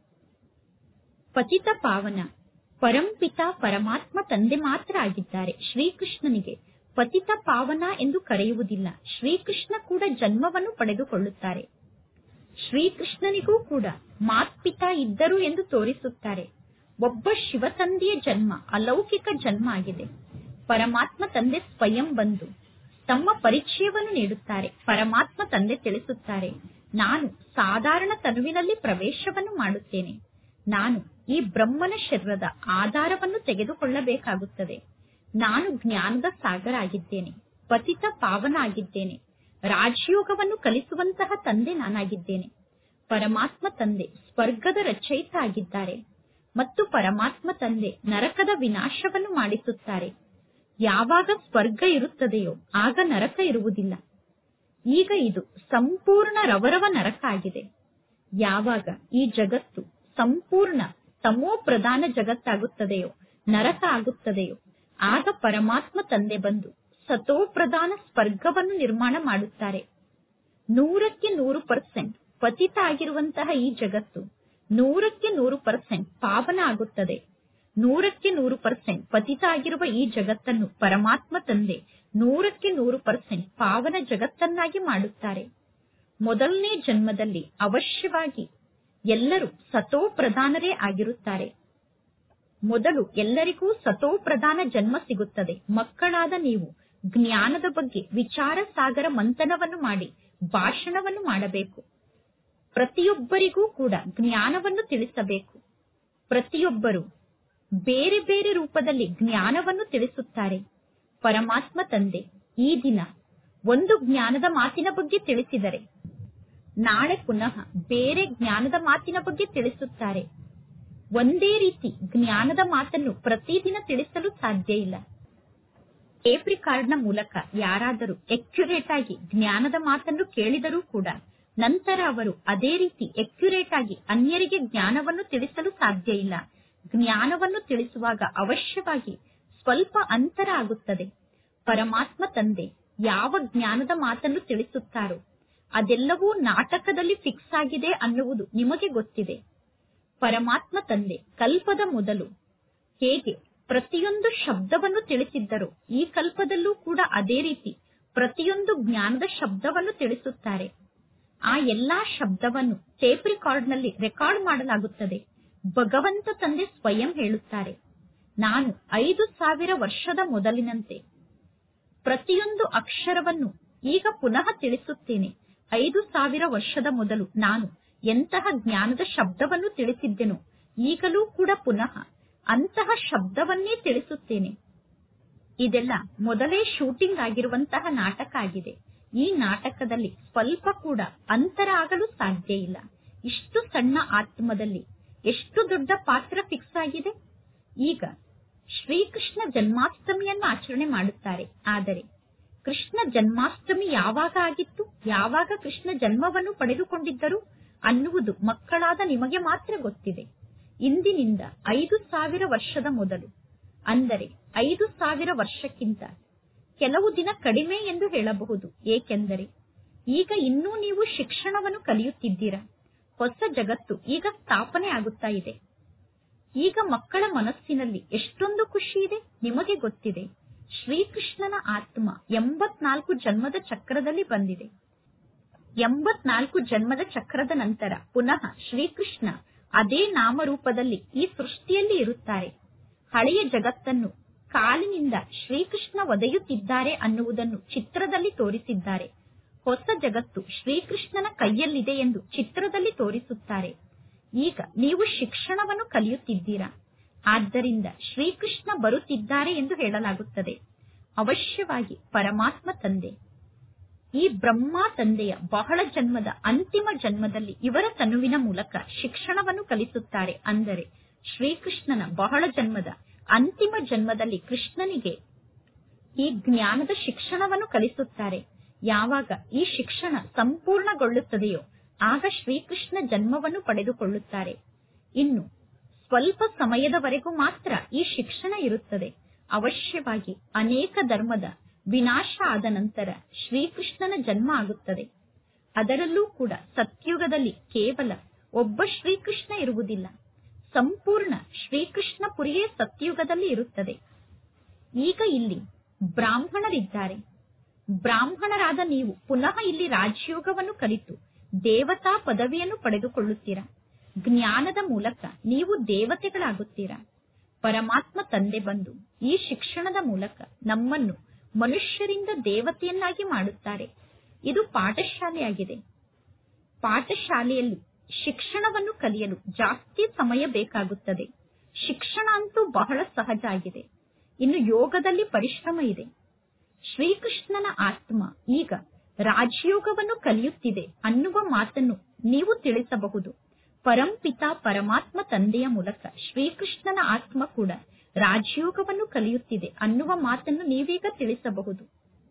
A: ಪತಿತ ಪಾವನ ಪರಂಪಿತ ಪರಮಾತ್ಮ ತಂದೆ ಮಾತ್ರ ಆಗಿದ್ದಾರೆ ಶ್ರೀಕೃಷ್ಣನಿಗೆ ಪತಿತ ಪಾವನ ಎಂದು ಕರೆಯುವುದಿಲ್ಲ ಶ್ರೀಕೃಷ್ಣ ಕೂಡ ಜನ್ಮವನ್ನು ಪಡೆದುಕೊಳ್ಳುತ್ತಾರೆ ಶ್ರೀಕೃಷ್ಣನಿಗೂ ಕೂಡ ಮಾತ್ಪಿತ ಇದ್ದರು ಎಂದು ತೋರಿಸುತ್ತಾರೆ ಒಬ್ಬ ಶಿವ ತಂದೆಯ ಜನ್ಮ ಅಲೌಕಿಕ ಜನ್ಮ ಆಗಿದೆ ಪರಮಾತ್ಮ ತಂದೆ ಸ್ವಯಂ ಬಂದು ತಮ್ಮ ಪರಿಚಯವನ್ನು ನೀಡುತ್ತಾರೆ ಪರಮಾತ್ಮ ತಂದೆ ತಿಳಿಸುತ್ತಾರೆ ನಾನು ಸಾಧಾರಣ ತನುವಿನಲ್ಲಿ ಪ್ರವೇಶವನ್ನು ಮಾಡುತ್ತೇನೆ ನಾನು ಈ ಬ್ರಹ್ಮನ ಶರೀರದ ಆಧಾರವನ್ನು ತೆಗೆದುಕೊಳ್ಳಬೇಕಾಗುತ್ತದೆ ನಾನು ಜ್ಞಾನದ ಸಾಗರ ಆಗಿದ್ದೇನೆ ಪತಿತ ಪಾವನ ಆಗಿದ್ದೇನೆ ರಾಜಯೋಗವನ್ನು ಕಲಿಸುವಂತಹ ತಂದೆ ನಾನಾಗಿದ್ದೇನೆ ಪರಮಾತ್ಮ ತಂದೆ ಸ್ವರ್ಗದ ರಚಯಿತ ಆಗಿದ್ದಾರೆ ಮತ್ತು ಪರಮಾತ್ಮ ತಂದೆ ನರಕದ ವಿನಾಶವನ್ನು ಮಾಡಿಸುತ್ತಾರೆ ಯಾವಾಗ ಸ್ವರ್ಗ ಇರುತ್ತದೆಯೋ ಆಗ ನರಕ ಇರುವುದಿಲ್ಲ ಈಗ ಇದು ಸಂಪೂರ್ಣ ರವರವ ನರಕ ಆಗಿದೆ ಯಾವಾಗ ಈ ಜಗತ್ತು ಸಂಪೂರ್ಣ ತಮೋ ಪ್ರಧಾನ ಜಗತ್ತಾಗುತ್ತದೆಯೋ ನರಕ ಆಗುತ್ತದೆಯೋ ಆಗ ಪರಮಾತ್ಮ ತಂದೆ ಬಂದು ಸತೋ ಪ್ರಧಾನ ಸ್ವರ್ಗವನ್ನು ನಿರ್ಮಾಣ ಮಾಡುತ್ತಾರೆ ನೂರಕ್ಕೆ ನೂರು ಪರ್ಸೆಂಟ್ ಪತಿತ ಆಗಿರುವಂತಹ ಈ ಜಗತ್ತು ನೂರಕ್ಕೆ ನೂರು ಪರ್ಸೆಂಟ್ ಪಾವನ ಆಗುತ್ತದೆ ನೂರಕ್ಕೆ ನೂರು ಪರ್ಸೆಂಟ್ ಪತಿತ ಆಗಿರುವ ಈ ಜಗತ್ತನ್ನು ಪರಮಾತ್ಮ ತಂದೆ ನೂರಕ್ಕೆ ನೂರು ಪರ್ಸೆಂಟ್ ಪಾವನ ಜಗತ್ತನ್ನಾಗಿ ಮಾಡುತ್ತಾರೆ ಮೊದಲನೇ ಜನ್ಮದಲ್ಲಿ ಅವಶ್ಯವಾಗಿ ಎಲ್ಲರೂ ಸತೋ ಪ್ರಧಾನರೇ ಆಗಿರುತ್ತಾರೆ ಮೊದಲು ಎಲ್ಲರಿಗೂ ಸತೋ ಪ್ರಧಾನ ಜನ್ಮ ಸಿಗುತ್ತದೆ ಮಕ್ಕಳಾದ ನೀವು ಜ್ಞಾನದ ಬಗ್ಗೆ ವಿಚಾರ ಸಾಗರ ಮಂಥನವನ್ನು ಮಾಡಿ ಭಾಷಣವನ್ನು ಮಾಡಬೇಕು ಪ್ರತಿಯೊಬ್ಬರಿಗೂ ಕೂಡ ಜ್ಞಾನವನ್ನು ತಿಳಿಸಬೇಕು ಪ್ರತಿಯೊಬ್ಬರು ಬೇರೆ ಬೇರೆ ರೂಪದಲ್ಲಿ ಜ್ಞಾನವನ್ನು ತಿಳಿಸುತ್ತಾರೆ ಪರಮಾತ್ಮ ತಂದೆ ಈ ದಿನ ಒಂದು ಜ್ಞಾನದ ಮಾತಿನ ಬಗ್ಗೆ ತಿಳಿಸಿದರೆ ನಾಳೆ ಪುನಃ ಬೇರೆ ಜ್ಞಾನದ ಮಾತಿನ ಬಗ್ಗೆ ತಿಳಿಸುತ್ತಾರೆ ಒಂದೇ ರೀತಿ ಜ್ಞಾನದ ಮಾತನ್ನು ಪ್ರತಿದಿನ ತಿಳಿಸಲು ಸಾಧ್ಯ ಇಲ್ಲ ಟೇಪ್ ರಿಕಾರ್ಡ್ನ ಮೂಲಕ ಯಾರಾದರೂ ಎಕ್ಯುರೇಟ್ ಆಗಿ ಜ್ಞಾನದ ಮಾತನ್ನು ಕೇಳಿದರೂ ಕೂಡ ನಂತರ ಅವರು ಅದೇ ರೀತಿ ಎಕ್ಯುರೇಟ್ ಆಗಿ ಅನ್ಯರಿಗೆ ಜ್ಞಾನವನ್ನು ತಿಳಿಸಲು ಸಾಧ್ಯ ಇಲ್ಲ ಜ್ಞಾನವನ್ನು ತಿಳಿಸುವಾಗ ಅವಶ್ಯವಾಗಿ ಸ್ವಲ್ಪ ಅಂತರ ಆಗುತ್ತದೆ ಪರಮಾತ್ಮ ತಂದೆ ಯಾವ ಜ್ಞಾನದ ಮಾತನ್ನು ತಿಳಿಸುತ್ತಾರೋ ಅದೆಲ್ಲವೂ ನಾಟಕದಲ್ಲಿ ಫಿಕ್ಸ್ ಆಗಿದೆ ಅನ್ನುವುದು ನಿಮಗೆ ಗೊತ್ತಿದೆ ಪರಮಾತ್ಮ ತಂದೆ ಕಲ್ಪದ ಮೊದಲು ಹೇಗೆ ಪ್ರತಿಯೊಂದು ಶಬ್ದವನ್ನು ತಿಳಿಸಿದ್ದರೋ ಈ ಕಲ್ಪದಲ್ಲೂ ಕೂಡ ಅದೇ ರೀತಿ ಪ್ರತಿಯೊಂದು ಜ್ಞಾನದ ಶಬ್ದವನ್ನು ತಿಳಿಸುತ್ತಾರೆ ಆ ಎಲ್ಲಾ ಶಬ್ದವನ್ನು ಟೇಪ್ ರೆಕಾರ್ಡ್ನಲ್ಲಿ ರೆಕಾರ್ಡ್ ಮಾಡಲಾಗುತ್ತದೆ ಭಗವಂತ ತಂದೆ ಸ್ವಯಂ ಹೇಳುತ್ತಾರೆ ನಾನು ಐದು ಸಾವಿರ ವರ್ಷದ ಮೊದಲಿನಂತೆ ಪ್ರತಿಯೊಂದು ಅಕ್ಷರವನ್ನು ಈಗ ಪುನಃ ತಿಳಿಸುತ್ತೇನೆ ಐದು ಸಾವಿರ ವರ್ಷದ ಮೊದಲು ನಾನು ಎಂತಹ ಜ್ಞಾನದ ಶಬ್ದವನ್ನು ತಿಳಿಸಿದ್ದೆನೋ ಈಗಲೂ ಕೂಡ ಪುನಃ ಅಂತಹ ಶಬ್ದವನ್ನೇ ತಿಳಿಸುತ್ತೇನೆ ಇದೆಲ್ಲ ಮೊದಲೇ ಶೂಟಿಂಗ್ ಆಗಿರುವಂತಹ ನಾಟಕ ಆಗಿದೆ ಈ ನಾಟಕದಲ್ಲಿ ಸ್ವಲ್ಪ ಕೂಡ ಅಂತರ ಆಗಲು ಸಾಧ್ಯ ಇಲ್ಲ ಇಷ್ಟು ಸಣ್ಣ ಆತ್ಮದಲ್ಲಿ ಎಷ್ಟು ದೊಡ್ಡ ಪಾತ್ರ ಫಿಕ್ಸ್ ಆಗಿದೆ ಈಗ ಶ್ರೀಕೃಷ್ಣ ಜನ್ಮಾಷ್ಟಮಿಯನ್ನು ಆಚರಣೆ ಮಾಡುತ್ತಾರೆ ಆದರೆ ಕೃಷ್ಣ ಜನ್ಮಾಷ್ಟಮಿ ಯಾವಾಗ ಆಗಿತ್ತು ಯಾವಾಗ ಕೃಷ್ಣ ಜನ್ಮವನ್ನು ಪಡೆದುಕೊಂಡಿದ್ದರು ಅನ್ನುವುದು ಮಕ್ಕಳಾದ ನಿಮಗೆ ಮಾತ್ರ ಗೊತ್ತಿದೆ ಇಂದಿನಿಂದ ಐದು ಸಾವಿರ ವರ್ಷದ ಮೊದಲು ಅಂದರೆ ಐದು ಸಾವಿರ ವರ್ಷಕ್ಕಿಂತ ಕೆಲವು ದಿನ ಕಡಿಮೆ ಎಂದು ಹೇಳಬಹುದು ಏಕೆಂದರೆ ಈಗ ಇನ್ನೂ ನೀವು ಶಿಕ್ಷಣವನ್ನು ಕಲಿಯುತ್ತಿದ್ದೀರಾ ಹೊಸ ಜಗತ್ತು ಈಗ ಸ್ಥಾಪನೆ ಆಗುತ್ತಾ ಇದೆ ಈಗ ಮಕ್ಕಳ ಮನಸ್ಸಿನಲ್ಲಿ ಎಷ್ಟೊಂದು ಖುಷಿ ಇದೆ ನಿಮಗೆ ಗೊತ್ತಿದೆ ಶ್ರೀಕೃಷ್ಣನ ಆತ್ಮ ಎಂಬತ್ನಾಲ್ಕು ಜನ್ಮದ ಚಕ್ರದಲ್ಲಿ ಬಂದಿದೆ ಎಂಬತ್ನಾಲ್ಕು ಜನ್ಮದ ಚಕ್ರದ ನಂತರ ಪುನಃ ಶ್ರೀಕೃಷ್ಣ ಅದೇ ನಾಮರೂಪದಲ್ಲಿ ಈ ಸೃಷ್ಟಿಯಲ್ಲಿ ಇರುತ್ತಾರೆ ಹಳೆಯ ಜಗತ್ತನ್ನು ಕಾಲಿನಿಂದ ಶ್ರೀಕೃಷ್ಣ ಒದೆಯುತ್ತಿದ್ದಾರೆ ಅನ್ನುವುದನ್ನು ಚಿತ್ರದಲ್ಲಿ ತೋರಿಸಿದ್ದಾರೆ ಹೊಸ ಜಗತ್ತು ಶ್ರೀಕೃಷ್ಣನ ಕೈಯಲ್ಲಿದೆ ಎಂದು ಚಿತ್ರದಲ್ಲಿ ತೋರಿಸುತ್ತಾರೆ ಈಗ ನೀವು ಶಿಕ್ಷಣವನ್ನು ಕಲಿಯುತ್ತಿದ್ದೀರಾ ಆದ್ದರಿಂದ ಶ್ರೀಕೃಷ್ಣ ಬರುತ್ತಿದ್ದಾರೆ ಎಂದು ಹೇಳಲಾಗುತ್ತದೆ ಅವಶ್ಯವಾಗಿ ಪರಮಾತ್ಮ ತಂದೆ ಈ ಬ್ರಹ್ಮ ತಂದೆಯ ಬಹಳ ಜನ್ಮದ ಅಂತಿಮ ಜನ್ಮದಲ್ಲಿ ಇವರ ತನುವಿನ ಮೂಲಕ ಶಿಕ್ಷಣವನ್ನು ಕಲಿಸುತ್ತಾರೆ ಅಂದರೆ ಶ್ರೀಕೃಷ್ಣನ ಬಹಳ ಜನ್ಮದ ಅಂತಿಮ ಜನ್ಮದಲ್ಲಿ ಕೃಷ್ಣನಿಗೆ ಈ ಜ್ಞಾನದ ಶಿಕ್ಷಣವನ್ನು ಕಲಿಸುತ್ತಾರೆ ಯಾವಾಗ ಈ ಶಿಕ್ಷಣ ಸಂಪೂರ್ಣಗೊಳ್ಳುತ್ತದೆಯೋ ಆಗ ಶ್ರೀಕೃಷ್ಣ ಜನ್ಮವನ್ನು ಪಡೆದುಕೊಳ್ಳುತ್ತಾರೆ ಇನ್ನು ಸ್ವಲ್ಪ ಸಮಯದವರೆಗೂ ಮಾತ್ರ ಈ ಶಿಕ್ಷಣ ಇರುತ್ತದೆ ಅವಶ್ಯವಾಗಿ ಅನೇಕ ಧರ್ಮದ ವಿನಾಶ ಆದ ನಂತರ ಶ್ರೀಕೃಷ್ಣನ ಜನ್ಮ ಆಗುತ್ತದೆ ಅದರಲ್ಲೂ ಕೂಡ ಸತ್ಯುಗದಲ್ಲಿ ಕೇವಲ ಒಬ್ಬ ಶ್ರೀಕೃಷ್ಣ ಇರುವುದಿಲ್ಲ ಸಂಪೂರ್ಣ ಶ್ರೀಕೃಷ್ಣ ಪುರಿಯೇ ಸತ್ಯುಗದಲ್ಲಿ ಇರುತ್ತದೆ ಈಗ ಇಲ್ಲಿ ಬ್ರಾಹ್ಮಣರಿದ್ದಾರೆ ಬ್ರಾಹ್ಮಣರಾದ ನೀವು ಪುನಃ ಇಲ್ಲಿ ರಾಜಯೋಗವನ್ನು ಕಲಿತು ದೇವತಾ ಪದವಿಯನ್ನು ಪಡೆದುಕೊಳ್ಳುತ್ತೀರಾ ಜ್ಞಾನದ ಮೂಲಕ ನೀವು ದೇವತೆಗಳಾಗುತ್ತೀರಾ ಪರಮಾತ್ಮ ತಂದೆ ಬಂದು ಈ ಶಿಕ್ಷಣದ ಮೂಲಕ ನಮ್ಮನ್ನು ಮನುಷ್ಯರಿಂದ ದೇವತೆಯನ್ನಾಗಿ ಮಾಡುತ್ತಾರೆ ಇದು ಪಾಠಶಾಲೆಯಾಗಿದೆ ಪಾಠಶಾಲೆಯಲ್ಲಿ ಶಿಕ್ಷಣವನ್ನು ಕಲಿಯಲು ಜಾಸ್ತಿ ಸಮಯ ಬೇಕಾಗುತ್ತದೆ ಶಿಕ್ಷಣ ಅಂತೂ ಬಹಳ ಸಹಜ ಆಗಿದೆ ಇನ್ನು ಯೋಗದಲ್ಲಿ ಪರಿಶ್ರಮ ಇದೆ ಶ್ರೀಕೃಷ್ಣನ ಆತ್ಮ ಈಗ ರಾಜಯೋಗವನ್ನು ಕಲಿಯುತ್ತಿದೆ ಅನ್ನುವ ಮಾತನ್ನು ನೀವು ತಿಳಿಸಬಹುದು ಪರಂಪಿತ ಪರಮಾತ್ಮ ತಂದೆಯ ಮೂಲಕ ಶ್ರೀಕೃಷ್ಣನ ಆತ್ಮ ಕೂಡ ರಾಜಯೋಗವನ್ನು ಕಲಿಯುತ್ತಿದೆ ಅನ್ನುವ ಮಾತನ್ನು ನೀವೀಗ ತಿಳಿಸಬಹುದು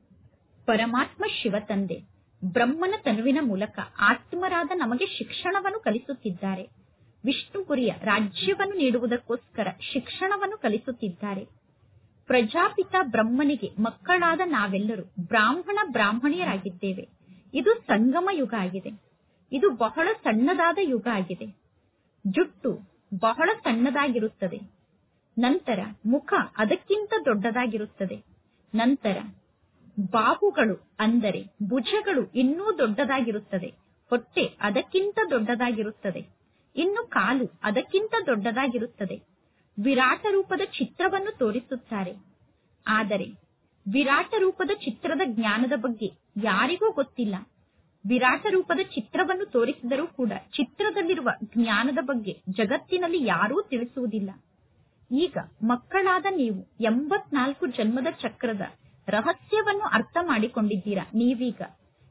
A: ಪರಮಾತ್ಮ ಶಿವ ತಂದೆ ಬ್ರಹ್ಮನ ತನುವಿನ ಮೂಲಕ ಆತ್ಮರಾದ ನಮಗೆ ಶಿಕ್ಷಣವನ್ನು ಕಲಿಸುತ್ತಿದ್ದಾರೆ ವಿಷ್ಣುಪುರಿಯ ರಾಜ್ಯವನ್ನು ನೀಡುವುದಕ್ಕೋಸ್ಕರ ಶಿಕ್ಷಣವನ್ನು ಕಲಿಸುತ್ತಿದ್ದಾರೆ ಪ್ರಜಾಪಿತ ಬ್ರಹ್ಮನಿಗೆ ಮಕ್ಕಳಾದ ನಾವೆಲ್ಲರೂ ಬ್ರಾಹ್ಮಣ ಬ್ರಾಹ್ಮಣಿಯರಾಗಿದ್ದೇವೆ ಇದು ಸಂಗಮ ಯುಗ ಆಗಿದೆ ಇದು ಬಹಳ ಸಣ್ಣದಾದ ಯುಗ ಆಗಿದೆ ಜುಟ್ಟು ಬಹಳ ಸಣ್ಣದಾಗಿರುತ್ತದೆ ನಂತರ ಮುಖ ಅದಕ್ಕಿಂತ ದೊಡ್ಡದಾಗಿರುತ್ತದೆ ನಂತರ ಬಾಹುಗಳು ಅಂದರೆ ಭುಜಗಳು ಇನ್ನೂ ದೊಡ್ಡದಾಗಿರುತ್ತದೆ ಹೊಟ್ಟೆ ಅದಕ್ಕಿಂತ ದೊಡ್ಡದಾಗಿರುತ್ತದೆ ಇನ್ನು ಕಾಲು ಅದಕ್ಕಿಂತ ದೊಡ್ಡದಾಗಿರುತ್ತದೆ ವಿರಾಟ ರೂಪದ ಚಿತ್ರವನ್ನು ತೋರಿಸುತ್ತಾರೆ ಆದರೆ ವಿರಾಟ ರೂಪದ ಚಿತ್ರದ ಜ್ಞಾನದ ಬಗ್ಗೆ ಯಾರಿಗೂ ಗೊತ್ತಿಲ್ಲ ವಿರಾಟ ರೂಪದ ಚಿತ್ರವನ್ನು ತೋರಿಸಿದರೂ ಕೂಡ ಚಿತ್ರದಲ್ಲಿರುವ ಜ್ಞಾನದ ಬಗ್ಗೆ ಜಗತ್ತಿನಲ್ಲಿ ಯಾರೂ ತಿಳಿಸುವುದಿಲ್ಲ ಈಗ ಮಕ್ಕಳಾದ ನೀವು ಎಂಬತ್ನಾಲ್ಕು ಜನ್ಮದ ಚಕ್ರದ ರಹಸ್ಯವನ್ನು ಅರ್ಥ ಮಾಡಿಕೊಂಡಿದ್ದೀರಾ ನೀವೀಗ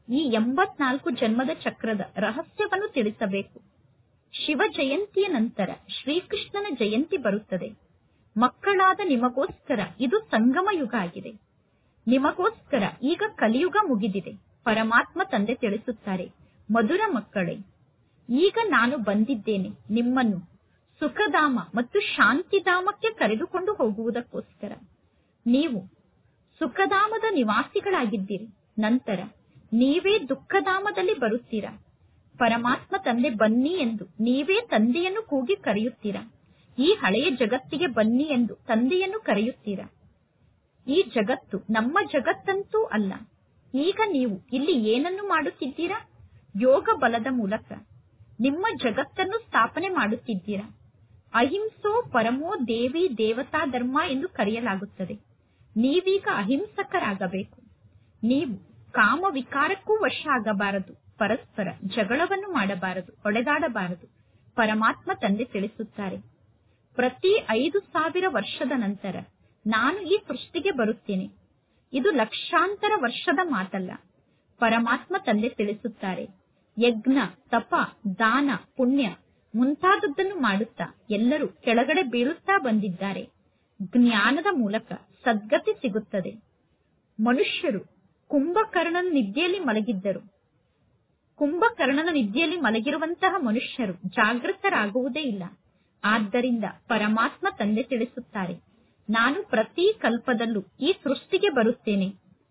A: ಈ ಎಂಬತ್ನಾಲ್ಕು ಜನ್ಮದ ಚಕ್ರದ ರಹಸ್ಯವನ್ನು ತಿಳಿಸಬೇಕು ಶಿವ ಜಯಂತಿಯ ನಂತರ ಶ್ರೀಕೃಷ್ಣನ ಜಯಂತಿ ಬರುತ್ತದೆ ಮಕ್ಕಳಾದ ನಿಮಗೋಸ್ಕರ ಇದು ಸಂಗಮ ಯುಗ ಆಗಿದೆ ನಿಮಗೋಸ್ಕರ ಈಗ ಕಲಿಯುಗ ಮುಗಿದಿದೆ ಪರಮಾತ್ಮ ತಂದೆ ತಿಳಿಸುತ್ತಾರೆ ಮಧುರ ಮಕ್ಕಳೇ ಈಗ ನಾನು ಬಂದಿದ್ದೇನೆ ನಿಮ್ಮನ್ನು ಸುಖಧಾಮ ಮತ್ತು ಶಾಂತಿಧಾಮಕ್ಕೆ ಕರೆದುಕೊಂಡು ಹೋಗುವುದಕ್ಕೋಸ್ಕರ ನೀವು ಸುಖಧಾಮದ ನಿವಾಸಿಗಳಾಗಿದ್ದೀರಿ ನಂತರ ನೀವೇ ದುಃಖಧಾಮದಲ್ಲಿ ಬರುತ್ತೀರಾ ಪರಮಾತ್ಮ ತಂದೆ ಬನ್ನಿ ಎಂದು ನೀವೇ ತಂದೆಯನ್ನು ಕೂಗಿ ಕರೆಯುತ್ತೀರಾ ಈ ಹಳೆಯ ಜಗತ್ತಿಗೆ ಬನ್ನಿ ಎಂದು ತಂದೆಯನ್ನು ಕರೆಯುತ್ತೀರಾ ಈ ಜಗತ್ತು ನಮ್ಮ ಜಗತ್ತಂತೂ ಅಲ್ಲ ಈಗ ನೀವು ಇಲ್ಲಿ ಏನನ್ನು ಮಾಡುತ್ತಿದ್ದೀರಾ ಯೋಗ ಬಲದ ಮೂಲಕ ನಿಮ್ಮ ಜಗತ್ತನ್ನು ಸ್ಥಾಪನೆ ಮಾಡುತ್ತಿದ್ದೀರಾ ಅಹಿಂಸೋ ಪರಮೋ ದೇವಿ ದೇವತಾ ಧರ್ಮ ಎಂದು ಕರೆಯಲಾಗುತ್ತದೆ ನೀವೀಗ ಅಹಿಂಸಕರಾಗಬೇಕು ನೀವು ಕಾಮ ವಿಕಾರಕ್ಕೂ ವಶ ಆಗಬಾರದು ಪರಸ್ಪರ ಜಗಳವನ್ನು ಮಾಡಬಾರದು ಹೊಡೆದಾಡಬಾರದು ಪರಮಾತ್ಮ ತಂದೆ ತಿಳಿಸುತ್ತಾರೆ ಪ್ರತಿ ಐದು ಸಾವಿರ ವರ್ಷದ ನಂತರ ನಾನು ಈ ಸೃಷ್ಟಿಗೆ ಬರುತ್ತೇನೆ ಇದು ಲಕ್ಷಾಂತರ ವರ್ಷದ ಮಾತಲ್ಲ ಪರಮಾತ್ಮ ತಂದೆ ತಿಳಿಸುತ್ತಾರೆ ಯಜ್ಞ ತಪ ದಾನ ಪುಣ್ಯ ಮುಂತಾದದ್ದನ್ನು ಮಾಡುತ್ತಾ ಎಲ್ಲರೂ ಕೆಳಗಡೆ ಬೀಳುತ್ತಾ ಬಂದಿದ್ದಾರೆ ಜ್ಞಾನದ ಮೂಲಕ ಸದ್ಗತಿ ಸಿಗುತ್ತದೆ ಮನುಷ್ಯರು ಕುಂಭಕರ್ಣನ ನಿದ್ದೆಯಲ್ಲಿ ಮಲಗಿದ್ದರು ಕುಂಭಕರ್ಣನ ನಿದ್ದೆಯಲ್ಲಿ ಮಲಗಿರುವಂತಹ ಮನುಷ್ಯರು ಜಾಗೃತರಾಗುವುದೇ ಇಲ್ಲ ಆದ್ದರಿಂದ ಪರಮಾತ್ಮ ತಂದೆ ತಿಳಿಸುತ್ತಾರೆ ನಾನು ಪ್ರತಿ ಕಲ್ಪದಲ್ಲೂ ಈ ಸೃಷ್ಟಿಗೆ ಬರುತ್ತೇನೆ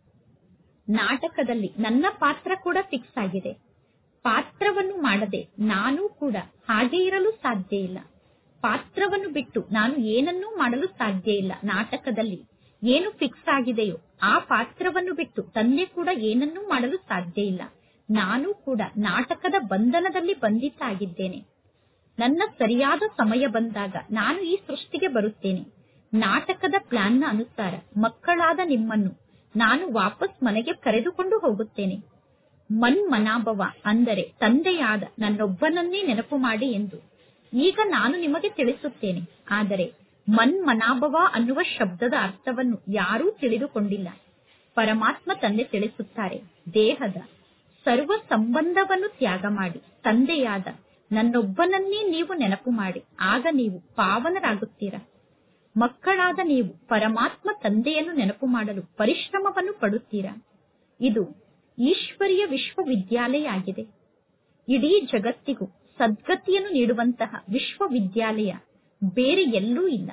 A: ನಾಟಕದಲ್ಲಿ ನನ್ನ ಪಾತ್ರ ಕೂಡ ಫಿಕ್ಸ್ ಆಗಿದೆ ಪಾತ್ರವನ್ನು ಮಾಡದೆ ನಾನು ಕೂಡ ಹಾಗೆ ಇರಲು ಸಾಧ್ಯ ಇಲ್ಲ ಪಾತ್ರವನ್ನು ಬಿಟ್ಟು ನಾನು ಏನನ್ನೂ ಮಾಡಲು ಸಾಧ್ಯ ಇಲ್ಲ ನಾಟಕದಲ್ಲಿ ಏನು ಫಿಕ್ಸ್ ಆಗಿದೆಯೋ ಆ ಪಾತ್ರವನ್ನು ಬಿಟ್ಟು ತಂದೆ ಕೂಡ ಏನನ್ನೂ ಮಾಡಲು ಸಾಧ್ಯ ಇಲ್ಲ ನಾನು ಕೂಡ ನಾಟಕದ ಬಂಧನದಲ್ಲಿ ಬಂಧಿತ ಆಗಿದ್ದೇನೆ ನನ್ನ ಸರಿಯಾದ ಸಮಯ ಬಂದಾಗ ನಾನು ಈ ಸೃಷ್ಟಿಗೆ ಬರುತ್ತೇನೆ ನಾಟಕದ ಪ್ಲಾನ್ನ ಅನುಸಾರ ಮಕ್ಕಳಾದ ನಿಮ್ಮನ್ನು ನಾನು ವಾಪಸ್ ಮನೆಗೆ ಕರೆದುಕೊಂಡು ಹೋಗುತ್ತೇನೆ ಮನ್ ಮನಾಭವ ಅಂದರೆ ತಂದೆಯಾದ ನನ್ನೊಬ್ಬನನ್ನೇ ನೆನಪು ಮಾಡಿ ಎಂದು ಈಗ ನಾನು ನಿಮಗೆ ತಿಳಿಸುತ್ತೇನೆ ಆದರೆ ಮನ್ ಮನಾಭವ ಅನ್ನುವ ಶಬ್ದದ ಅರ್ಥವನ್ನು ಯಾರೂ ತಿಳಿದುಕೊಂಡಿಲ್ಲ ಪರಮಾತ್ಮ ತಂದೆ ತಿಳಿಸುತ್ತಾರೆ ದೇಹದ ಸರ್ವ ಸಂಬಂಧವನ್ನು ತ್ಯಾಗ ಮಾಡಿ ತಂದೆಯಾದ ನನ್ನೊಬ್ಬನನ್ನೇ ನೀವು ನೆನಪು ಮಾಡಿ ಆಗ ನೀವು ಪಾವನರಾಗುತ್ತೀರಾ ಮಕ್ಕಳಾದ ನೀವು ಪರಮಾತ್ಮ ತಂದೆಯನ್ನು ನೆನಪು ಮಾಡಲು ಪರಿಶ್ರಮವನ್ನು ಪಡುತ್ತೀರಾ ಇದು ಈಶ್ವರಿಯ ವಿಶ್ವವಿದ್ಯಾಲಯ ಆಗಿದೆ ಇಡೀ ಜಗತ್ತಿಗೂ ಸದ್ಗತಿಯನ್ನು ನೀಡುವಂತಹ ವಿಶ್ವವಿದ್ಯಾಲಯ ಬೇರೆ ಎಲ್ಲೂ ಇಲ್ಲ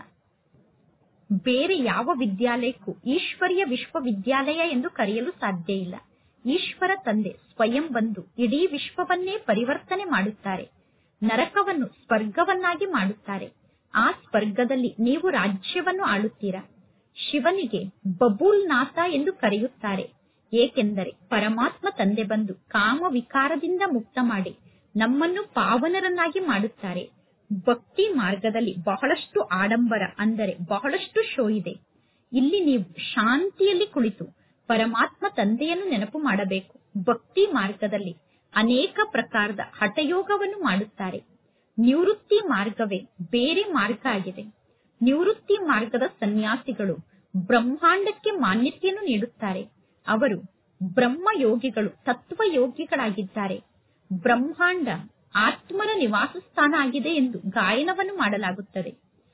A: ಬೇರೆ ಯಾವ ವಿದ್ಯಾಲಯಕ್ಕೂ ಈಶ್ವರಿಯ ವಿಶ್ವವಿದ್ಯಾಲಯ ಎಂದು ಕರೆಯಲು ಸಾಧ್ಯ ಇಲ್ಲ ಈಶ್ವರ ತಂದೆ ಸ್ವಯಂ ಬಂದು ಇಡೀ ವಿಶ್ವವನ್ನೇ ಪರಿವರ್ತನೆ ಮಾಡುತ್ತಾರೆ ನರಕವನ್ನು ಸ್ವರ್ಗವನ್ನಾಗಿ ಮಾಡುತ್ತಾರೆ ಆ ಸ್ವರ್ಗದಲ್ಲಿ ನೀವು ರಾಜ್ಯವನ್ನು ಆಳುತ್ತೀರಾ ಶಿವನಿಗೆ ಬಬೂಲ್ ನಾಥ ಎಂದು ಕರೆಯುತ್ತಾರೆ ಏಕೆಂದರೆ ಪರಮಾತ್ಮ ತಂದೆ ಬಂದು ಕಾಮ ವಿಕಾರದಿಂದ ಮುಕ್ತ ಮಾಡಿ ನಮ್ಮನ್ನು ಪಾವನರನ್ನಾಗಿ ಮಾಡುತ್ತಾರೆ ಭಕ್ತಿ ಮಾರ್ಗದಲ್ಲಿ ಬಹಳಷ್ಟು ಆಡಂಬರ ಅಂದರೆ ಬಹಳಷ್ಟು ಶೋ ಇದೆ ಇಲ್ಲಿ ನೀವು ಶಾಂತಿಯಲ್ಲಿ ಕುಳಿತು ಪರಮಾತ್ಮ ತಂದೆಯನ್ನು ನೆನಪು ಮಾಡಬೇಕು ಭಕ್ತಿ ಮಾರ್ಗದಲ್ಲಿ ಅನೇಕ ಪ್ರಕಾರದ ಹಠಯೋಗವನ್ನು ಮಾಡುತ್ತಾರೆ ನಿವೃತ್ತಿ ಮಾರ್ಗವೇ ಬೇರೆ ಮಾರ್ಗ ಆಗಿದೆ ನಿವೃತ್ತಿ ಮಾರ್ಗದ ಸನ್ಯಾಸಿಗಳು ಬ್ರಹ್ಮಾಂಡಕ್ಕೆ ಮಾನ್ಯತೆಯನ್ನು ನೀಡುತ್ತಾರೆ ಅವರು ಬ್ರಹ್ಮ ಯೋಗಿಗಳು ತತ್ವ ಯೋಗಿಗಳಾಗಿದ್ದಾರೆ ಬ್ರಹ್ಮಾಂಡ ಆತ್ಮರ ನಿವಾಸ ಸ್ಥಾನ ಆಗಿದೆ ಎಂದು ಗಾಯನವನ್ನು ಮಾಡಲಾಗುತ್ತದೆ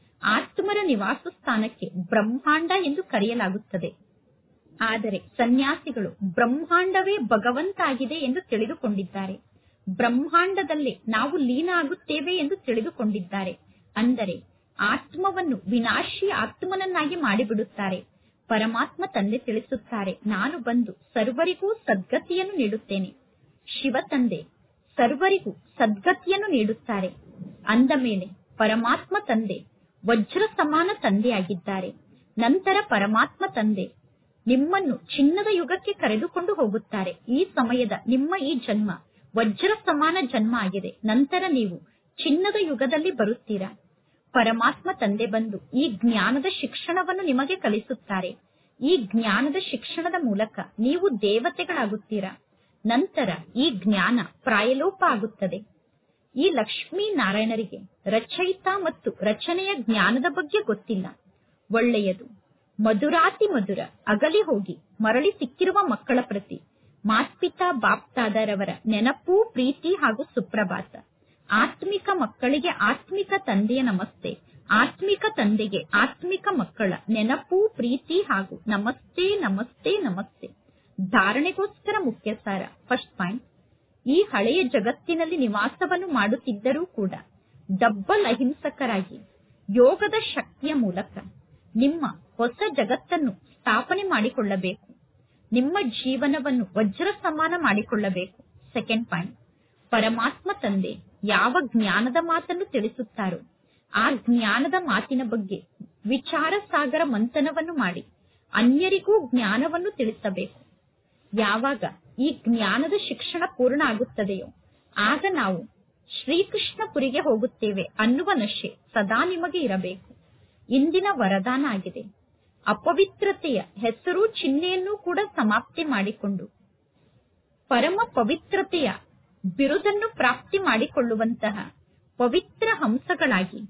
A: ಆತ್ಮರ ನಿವಾಸ ಸ್ಥಾನಕ್ಕೆ ಬ್ರಹ್ಮಾಂಡ ಎಂದು ಕರೆಯಲಾಗುತ್ತದೆ ಆದರೆ ಸನ್ಯಾಸಿಗಳು ಬ್ರಹ್ಮಾಂಡವೇ ಭಗವಂತ ಆಗಿದೆ ಎಂದು ತಿಳಿದುಕೊಂಡಿದ್ದಾರೆ ಬ್ರಹ್ಮಾಂಡದಲ್ಲೇ ನಾವು ಲೀನ ಆಗುತ್ತೇವೆ ಎಂದು ತಿಳಿದುಕೊಂಡಿದ್ದಾರೆ ಅಂದರೆ ಆತ್ಮವನ್ನು ವಿನಾಶಿ ಆತ್ಮನನ್ನಾಗಿ ಮಾಡಿಬಿಡುತ್ತಾರೆ ಪರಮಾತ್ಮ ತಂದೆ ತಿಳಿಸುತ್ತಾರೆ ನಾನು ಬಂದು ಸರ್ವರಿಗೂ ಸದ್ಗತಿಯನ್ನು ನೀಡುತ್ತೇನೆ ಶಿವ ತಂದೆ ಸರ್ವರಿಗೂ ಸದ್ಗತಿಯನ್ನು ನೀಡುತ್ತಾರೆ ಅಂದ ಮೇಲೆ ಪರಮಾತ್ಮ ತಂದೆ ವಜ್ರ ಸಮಾನ ತಂದೆಯಾಗಿದ್ದಾರೆ ನಂತರ ಪರಮಾತ್ಮ ತಂದೆ ನಿಮ್ಮನ್ನು ಚಿನ್ನದ ಯುಗಕ್ಕೆ ಕರೆದುಕೊಂಡು ಹೋಗುತ್ತಾರೆ ಈ ಸಮಯದ ನಿಮ್ಮ ಈ ಜನ್ಮ ವಜ್ರ ಸಮಾನ ಜನ್ಮ ಆಗಿದೆ ನಂತರ ನೀವು ಚಿನ್ನದ ಯುಗದಲ್ಲಿ ಬರುತ್ತೀರಾ ಪರಮಾತ್ಮ ತಂದೆ ಬಂದು ಈ ಜ್ಞಾನದ ಶಿಕ್ಷಣವನ್ನು ನಿಮಗೆ ಕಲಿಸುತ್ತಾರೆ ಈ ಜ್ಞಾನದ ಶಿಕ್ಷಣದ ಮೂಲಕ ನೀವು ದೇವತೆಗಳಾಗುತ್ತೀರಾ ನಂತರ ಈ ಜ್ಞಾನ ಪ್ರಾಯಲೋಪ ಆಗುತ್ತದೆ ಈ ಲಕ್ಷ್ಮೀ ನಾರಾಯಣರಿಗೆ ರಚಯಿತ ಮತ್ತು ರಚನೆಯ ಜ್ಞಾನದ ಬಗ್ಗೆ ಗೊತ್ತಿಲ್ಲ ಒಳ್ಳೆಯದು ಮಧುರಾತಿ ಮಧುರ ಅಗಲಿ ಹೋಗಿ ಮರಳಿ ಸಿಕ್ಕಿರುವ ಮಕ್ಕಳ ಪ್ರತಿ ಮಾತ್ಪಿತಾ ಬಾಪ್ತಾದರವರ ನೆನಪು ಪ್ರೀತಿ ಹಾಗೂ ಸುಪ್ರಭಾತ ಆತ್ಮಿಕ ಮಕ್ಕಳಿಗೆ ಆತ್ಮಿಕ ತಂದೆಯ ನಮಸ್ತೆ ಆತ್ಮಿಕ ತಂದೆಗೆ ಆತ್ಮಿಕ ಮಕ್ಕಳ ನೆನಪು ಪ್ರೀತಿ ಹಾಗೂ ನಮಸ್ತೆ ನಮಸ್ತೆ ನಮಸ್ತೆ ಧಾರಣೆಗೋಸ್ಕರ ಮುಖ್ಯ ಸಾರ ಫಸ್ಟ್ ಪಾಯಿಂಟ್ ಈ ಹಳೆಯ ಜಗತ್ತಿನಲ್ಲಿ ನಿವಾಸವನ್ನು ಮಾಡುತ್ತಿದ್ದರೂ ಕೂಡ ಡಬ್ಬಲ್ ಅಹಿಂಸಕರಾಗಿ ಯೋಗದ ಶಕ್ತಿಯ ಮೂಲಕ ನಿಮ್ಮ ಹೊಸ ಜಗತ್ತನ್ನು ಸ್ಥಾಪನೆ ಮಾಡಿಕೊಳ್ಳಬೇಕು ನಿಮ್ಮ ಜೀವನವನ್ನು ವಜ್ರ ಸಮಾನ ಮಾಡಿಕೊಳ್ಳಬೇಕು ಸೆಕೆಂಡ್ ಪಾಯಿಂಟ್ ಪರಮಾತ್ಮ ತಂದೆ ಯಾವ ಜ್ಞಾನದ ಮಾತನ್ನು ತಿಳಿಸುತ್ತಾರೋ ಆ ಜ್ಞಾನದ ಮಾತಿನ ಬಗ್ಗೆ ವಿಚಾರ ಸಾಗರ ಮಂಥನವನ್ನು ಮಾಡಿ ಅನ್ಯರಿಗೂ ಜ್ಞಾನವನ್ನು ತಿಳಿಸಬೇಕು ಯಾವಾಗ ಈ ಜ್ಞಾನದ ಶಿಕ್ಷಣ ಪೂರ್ಣ ಆಗುತ್ತದೆಯೋ ಆಗ ನಾವು ಶ್ರೀಕೃಷ್ಣಪುರಿಗೆ ಹೋಗುತ್ತೇವೆ ಅನ್ನುವ ನಶೆ ಸದಾ ನಿಮಗೆ ಇರಬೇಕು ಇಂದಿನ ವರದಾನ ಆಗಿದೆ ಅಪವಿತ್ರತೆಯ ಹೆಸರು ಚಿಹ್ನೆಯನ್ನು ಕೂಡ ಸಮಾಪ್ತಿ ಮಾಡಿಕೊಂಡು ಪರಮ ಪವಿತ್ರತೆಯ ಬಿರುದನ್ನು ಪ್ರಾಪ್ತಿ ಮಾಡಿಕೊಳ್ಳುವಂತಹ ಪವಿತ್ರ ಹಂಸಗಳಾಗಿ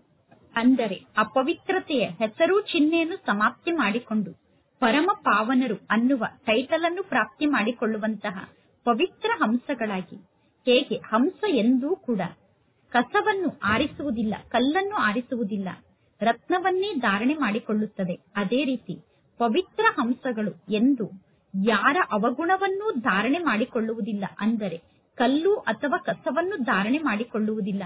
A: ಅಂದರೆ ಅಪವಿತ್ರತೆಯ ಹೆಸರು ಚಿಹ್ನೆಯನ್ನು ಸಮಾಪ್ತಿ ಮಾಡಿಕೊಂಡು ಪರಮ ಪಾವನರು ಅನ್ನುವ ಟೈಟಲ್ ಅನ್ನು ಪ್ರಾಪ್ತಿ ಮಾಡಿಕೊಳ್ಳುವಂತಹ ಪವಿತ್ರ ಹಂಸಗಳಾಗಿ ಹೇಗೆ ಹಂಸ ಎಂದೂ ಕೂಡ ಕಸವನ್ನು ಆರಿಸುವುದಿಲ್ಲ ಕಲ್ಲನ್ನು ಆರಿಸುವುದಿಲ್ಲ ರತ್ನವನ್ನೇ ಧಾರಣೆ ಮಾಡಿಕೊಳ್ಳುತ್ತದೆ ಅದೇ ರೀತಿ ಪವಿತ್ರ ಹಂಸಗಳು ಎಂದು ಯಾರ ಅವಗುಣವನ್ನೂ ಧಾರಣೆ ಮಾಡಿಕೊಳ್ಳುವುದಿಲ್ಲ ಅಂದರೆ ಕಲ್ಲು ಅಥವಾ ಕಸವನ್ನು ಧಾರಣೆ ಮಾಡಿಕೊಳ್ಳುವುದಿಲ್ಲ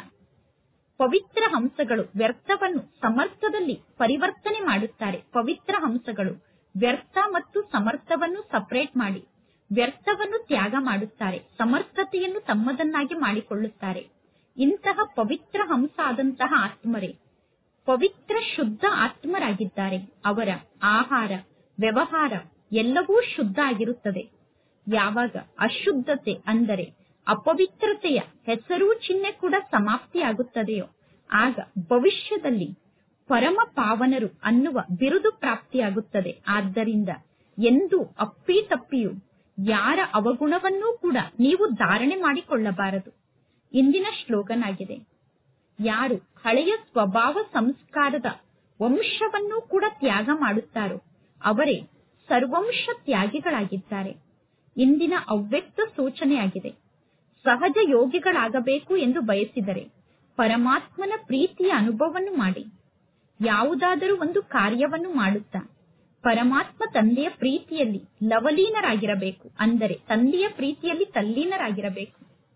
A: ಪವಿತ್ರ ಹಂಸಗಳು ವ್ಯರ್ಥವನ್ನು ಸಮರ್ಥದಲ್ಲಿ ಪರಿವರ್ತನೆ ಮಾಡುತ್ತಾರೆ ಪವಿತ್ರ ಹಂಸಗಳು ವ್ಯರ್ಥ ಮತ್ತು ಸಮರ್ಥವನ್ನು ಸಪರೇಟ್ ಮಾಡಿ ವ್ಯರ್ಥವನ್ನು ತ್ಯಾಗ ಮಾಡುತ್ತಾರೆ ಸಮರ್ಥತೆಯನ್ನು ತಮ್ಮದನ್ನಾಗಿ ಮಾಡಿಕೊಳ್ಳುತ್ತಾರೆ ಇಂತಹ ಪವಿತ್ರ ಹಂಸ ಆದಂತಹ ಆತ್ಮರೇ ಪವಿತ್ರ ಶುದ್ಧ ಆತ್ಮರಾಗಿದ್ದಾರೆ ಅವರ ಆಹಾರ ವ್ಯವಹಾರ ಎಲ್ಲವೂ ಶುದ್ಧ ಆಗಿರುತ್ತದೆ ಯಾವಾಗ ಅಶುದ್ಧತೆ ಅಂದರೆ ಅಪವಿತ್ರತೆಯ ಹೆಸರು ಚಿಹ್ನೆ ಕೂಡ ಸಮಾಪ್ತಿಯಾಗುತ್ತದೆಯೋ ಆಗ ಭವಿಷ್ಯದಲ್ಲಿ ಪರಮ ಪಾವನರು ಅನ್ನುವ ಬಿರುದು ಪ್ರಾಪ್ತಿಯಾಗುತ್ತದೆ ಆದ್ದರಿಂದ ಎಂದು ಅಪ್ಪಿ ತಪ್ಪಿಯು ಯಾರ ಅವಗುಣವನ್ನೂ ಕೂಡ ನೀವು ಧಾರಣೆ ಮಾಡಿಕೊಳ್ಳಬಾರದು ಇಂದಿನ ಶ್ಲೋಗನ್ ಆಗಿದೆ ಯಾರು ಹಳೆಯ ಸ್ವಭಾವ ಸಂಸ್ಕಾರದ ವಂಶವನ್ನೂ ಕೂಡ ತ್ಯಾಗ ಮಾಡುತ್ತಾರೋ ಅವರೇ ಸರ್ವಂಶ ತ್ಯಾಗಿಗಳಾಗಿದ್ದಾರೆ ಇಂದಿನ ಅವ್ಯಕ್ತ ಸೂಚನೆಯಾಗಿದೆ ಸಹಜ ಯೋಗಿಗಳಾಗಬೇಕು ಎಂದು ಬಯಸಿದರೆ ಪರಮಾತ್ಮನ ಪ್ರೀತಿಯ ಅನುಭವವನ್ನು ಮಾಡಿ ಯಾವುದಾದರೂ ಒಂದು ಕಾರ್ಯವನ್ನು ಮಾಡುತ್ತಾ ಪರಮಾತ್ಮ ತಂದೆಯ ಪ್ರೀತಿಯಲ್ಲಿ ಲವಲೀನರಾಗಿರಬೇಕು ಅಂದರೆ ತಂದೆಯ ಪ್ರೀತಿಯಲ್ಲಿ ತಲ್ಲೀನರಾಗಿರಬೇಕು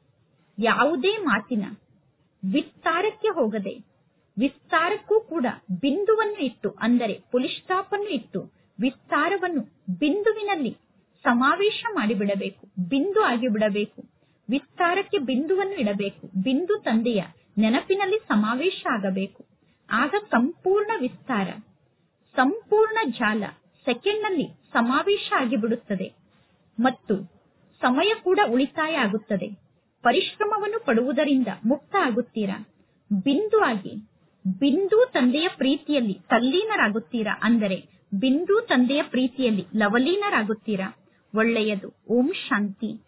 A: ಯಾವುದೇ ಮಾತಿನ ವಿಸ್ತಾರಕ್ಕೆ ಹೋಗದೆ ವಿಸ್ತಾರಕ್ಕೂ ಕೂಡ ಬಿಂದುವನ್ನು ಇಟ್ಟು ಅಂದರೆ ಪುಲಿಸ್ಟಾಪನ್ನು ಇಟ್ಟು ವಿಸ್ತಾರವನ್ನು ಬಿಂದುವಿನಲ್ಲಿ ಸಮಾವೇಶ ಮಾಡಿಬಿಡಬೇಕು ಬಿಂದು ಆಗಿಬಿಡಬೇಕು ವಿಸ್ತಾರಕ್ಕೆ ಬಿಂದುವನ್ನು ಇಡಬೇಕು ಬಿಂದು ತಂದೆಯ ನೆನಪಿನಲ್ಲಿ ಸಮಾವೇಶ ಆಗಬೇಕು ಆಗ ಸಂಪೂರ್ಣ ವಿಸ್ತಾರ ಸಂಪೂರ್ಣ ಜಾಲ ಸೆಕೆಂಡ್ನಲ್ಲಿ ಸಮಾವೇಶ ಆಗಿಬಿಡುತ್ತದೆ ಮತ್ತು ಸಮಯ ಕೂಡ ಉಳಿತಾಯ ಆಗುತ್ತದೆ ಪರಿಶ್ರಮವನ್ನು ಪಡುವುದರಿಂದ ಮುಕ್ತ ಆಗುತ್ತೀರಾ ಬಿಂದು ಆಗಿ ಬಿಂದು ತಂದೆಯ ಪ್ರೀತಿಯಲ್ಲಿ ತಲ್ಲೀನರಾಗುತ್ತೀರಾ ಅಂದರೆ ಬಿಂದು ತಂದೆಯ ಪ್ರೀತಿಯಲ್ಲಿ ಲವಲೀನರಾಗುತ್ತೀರಾ ಒಳ್ಳೆಯದು ಓಂ ಶಾಂತಿ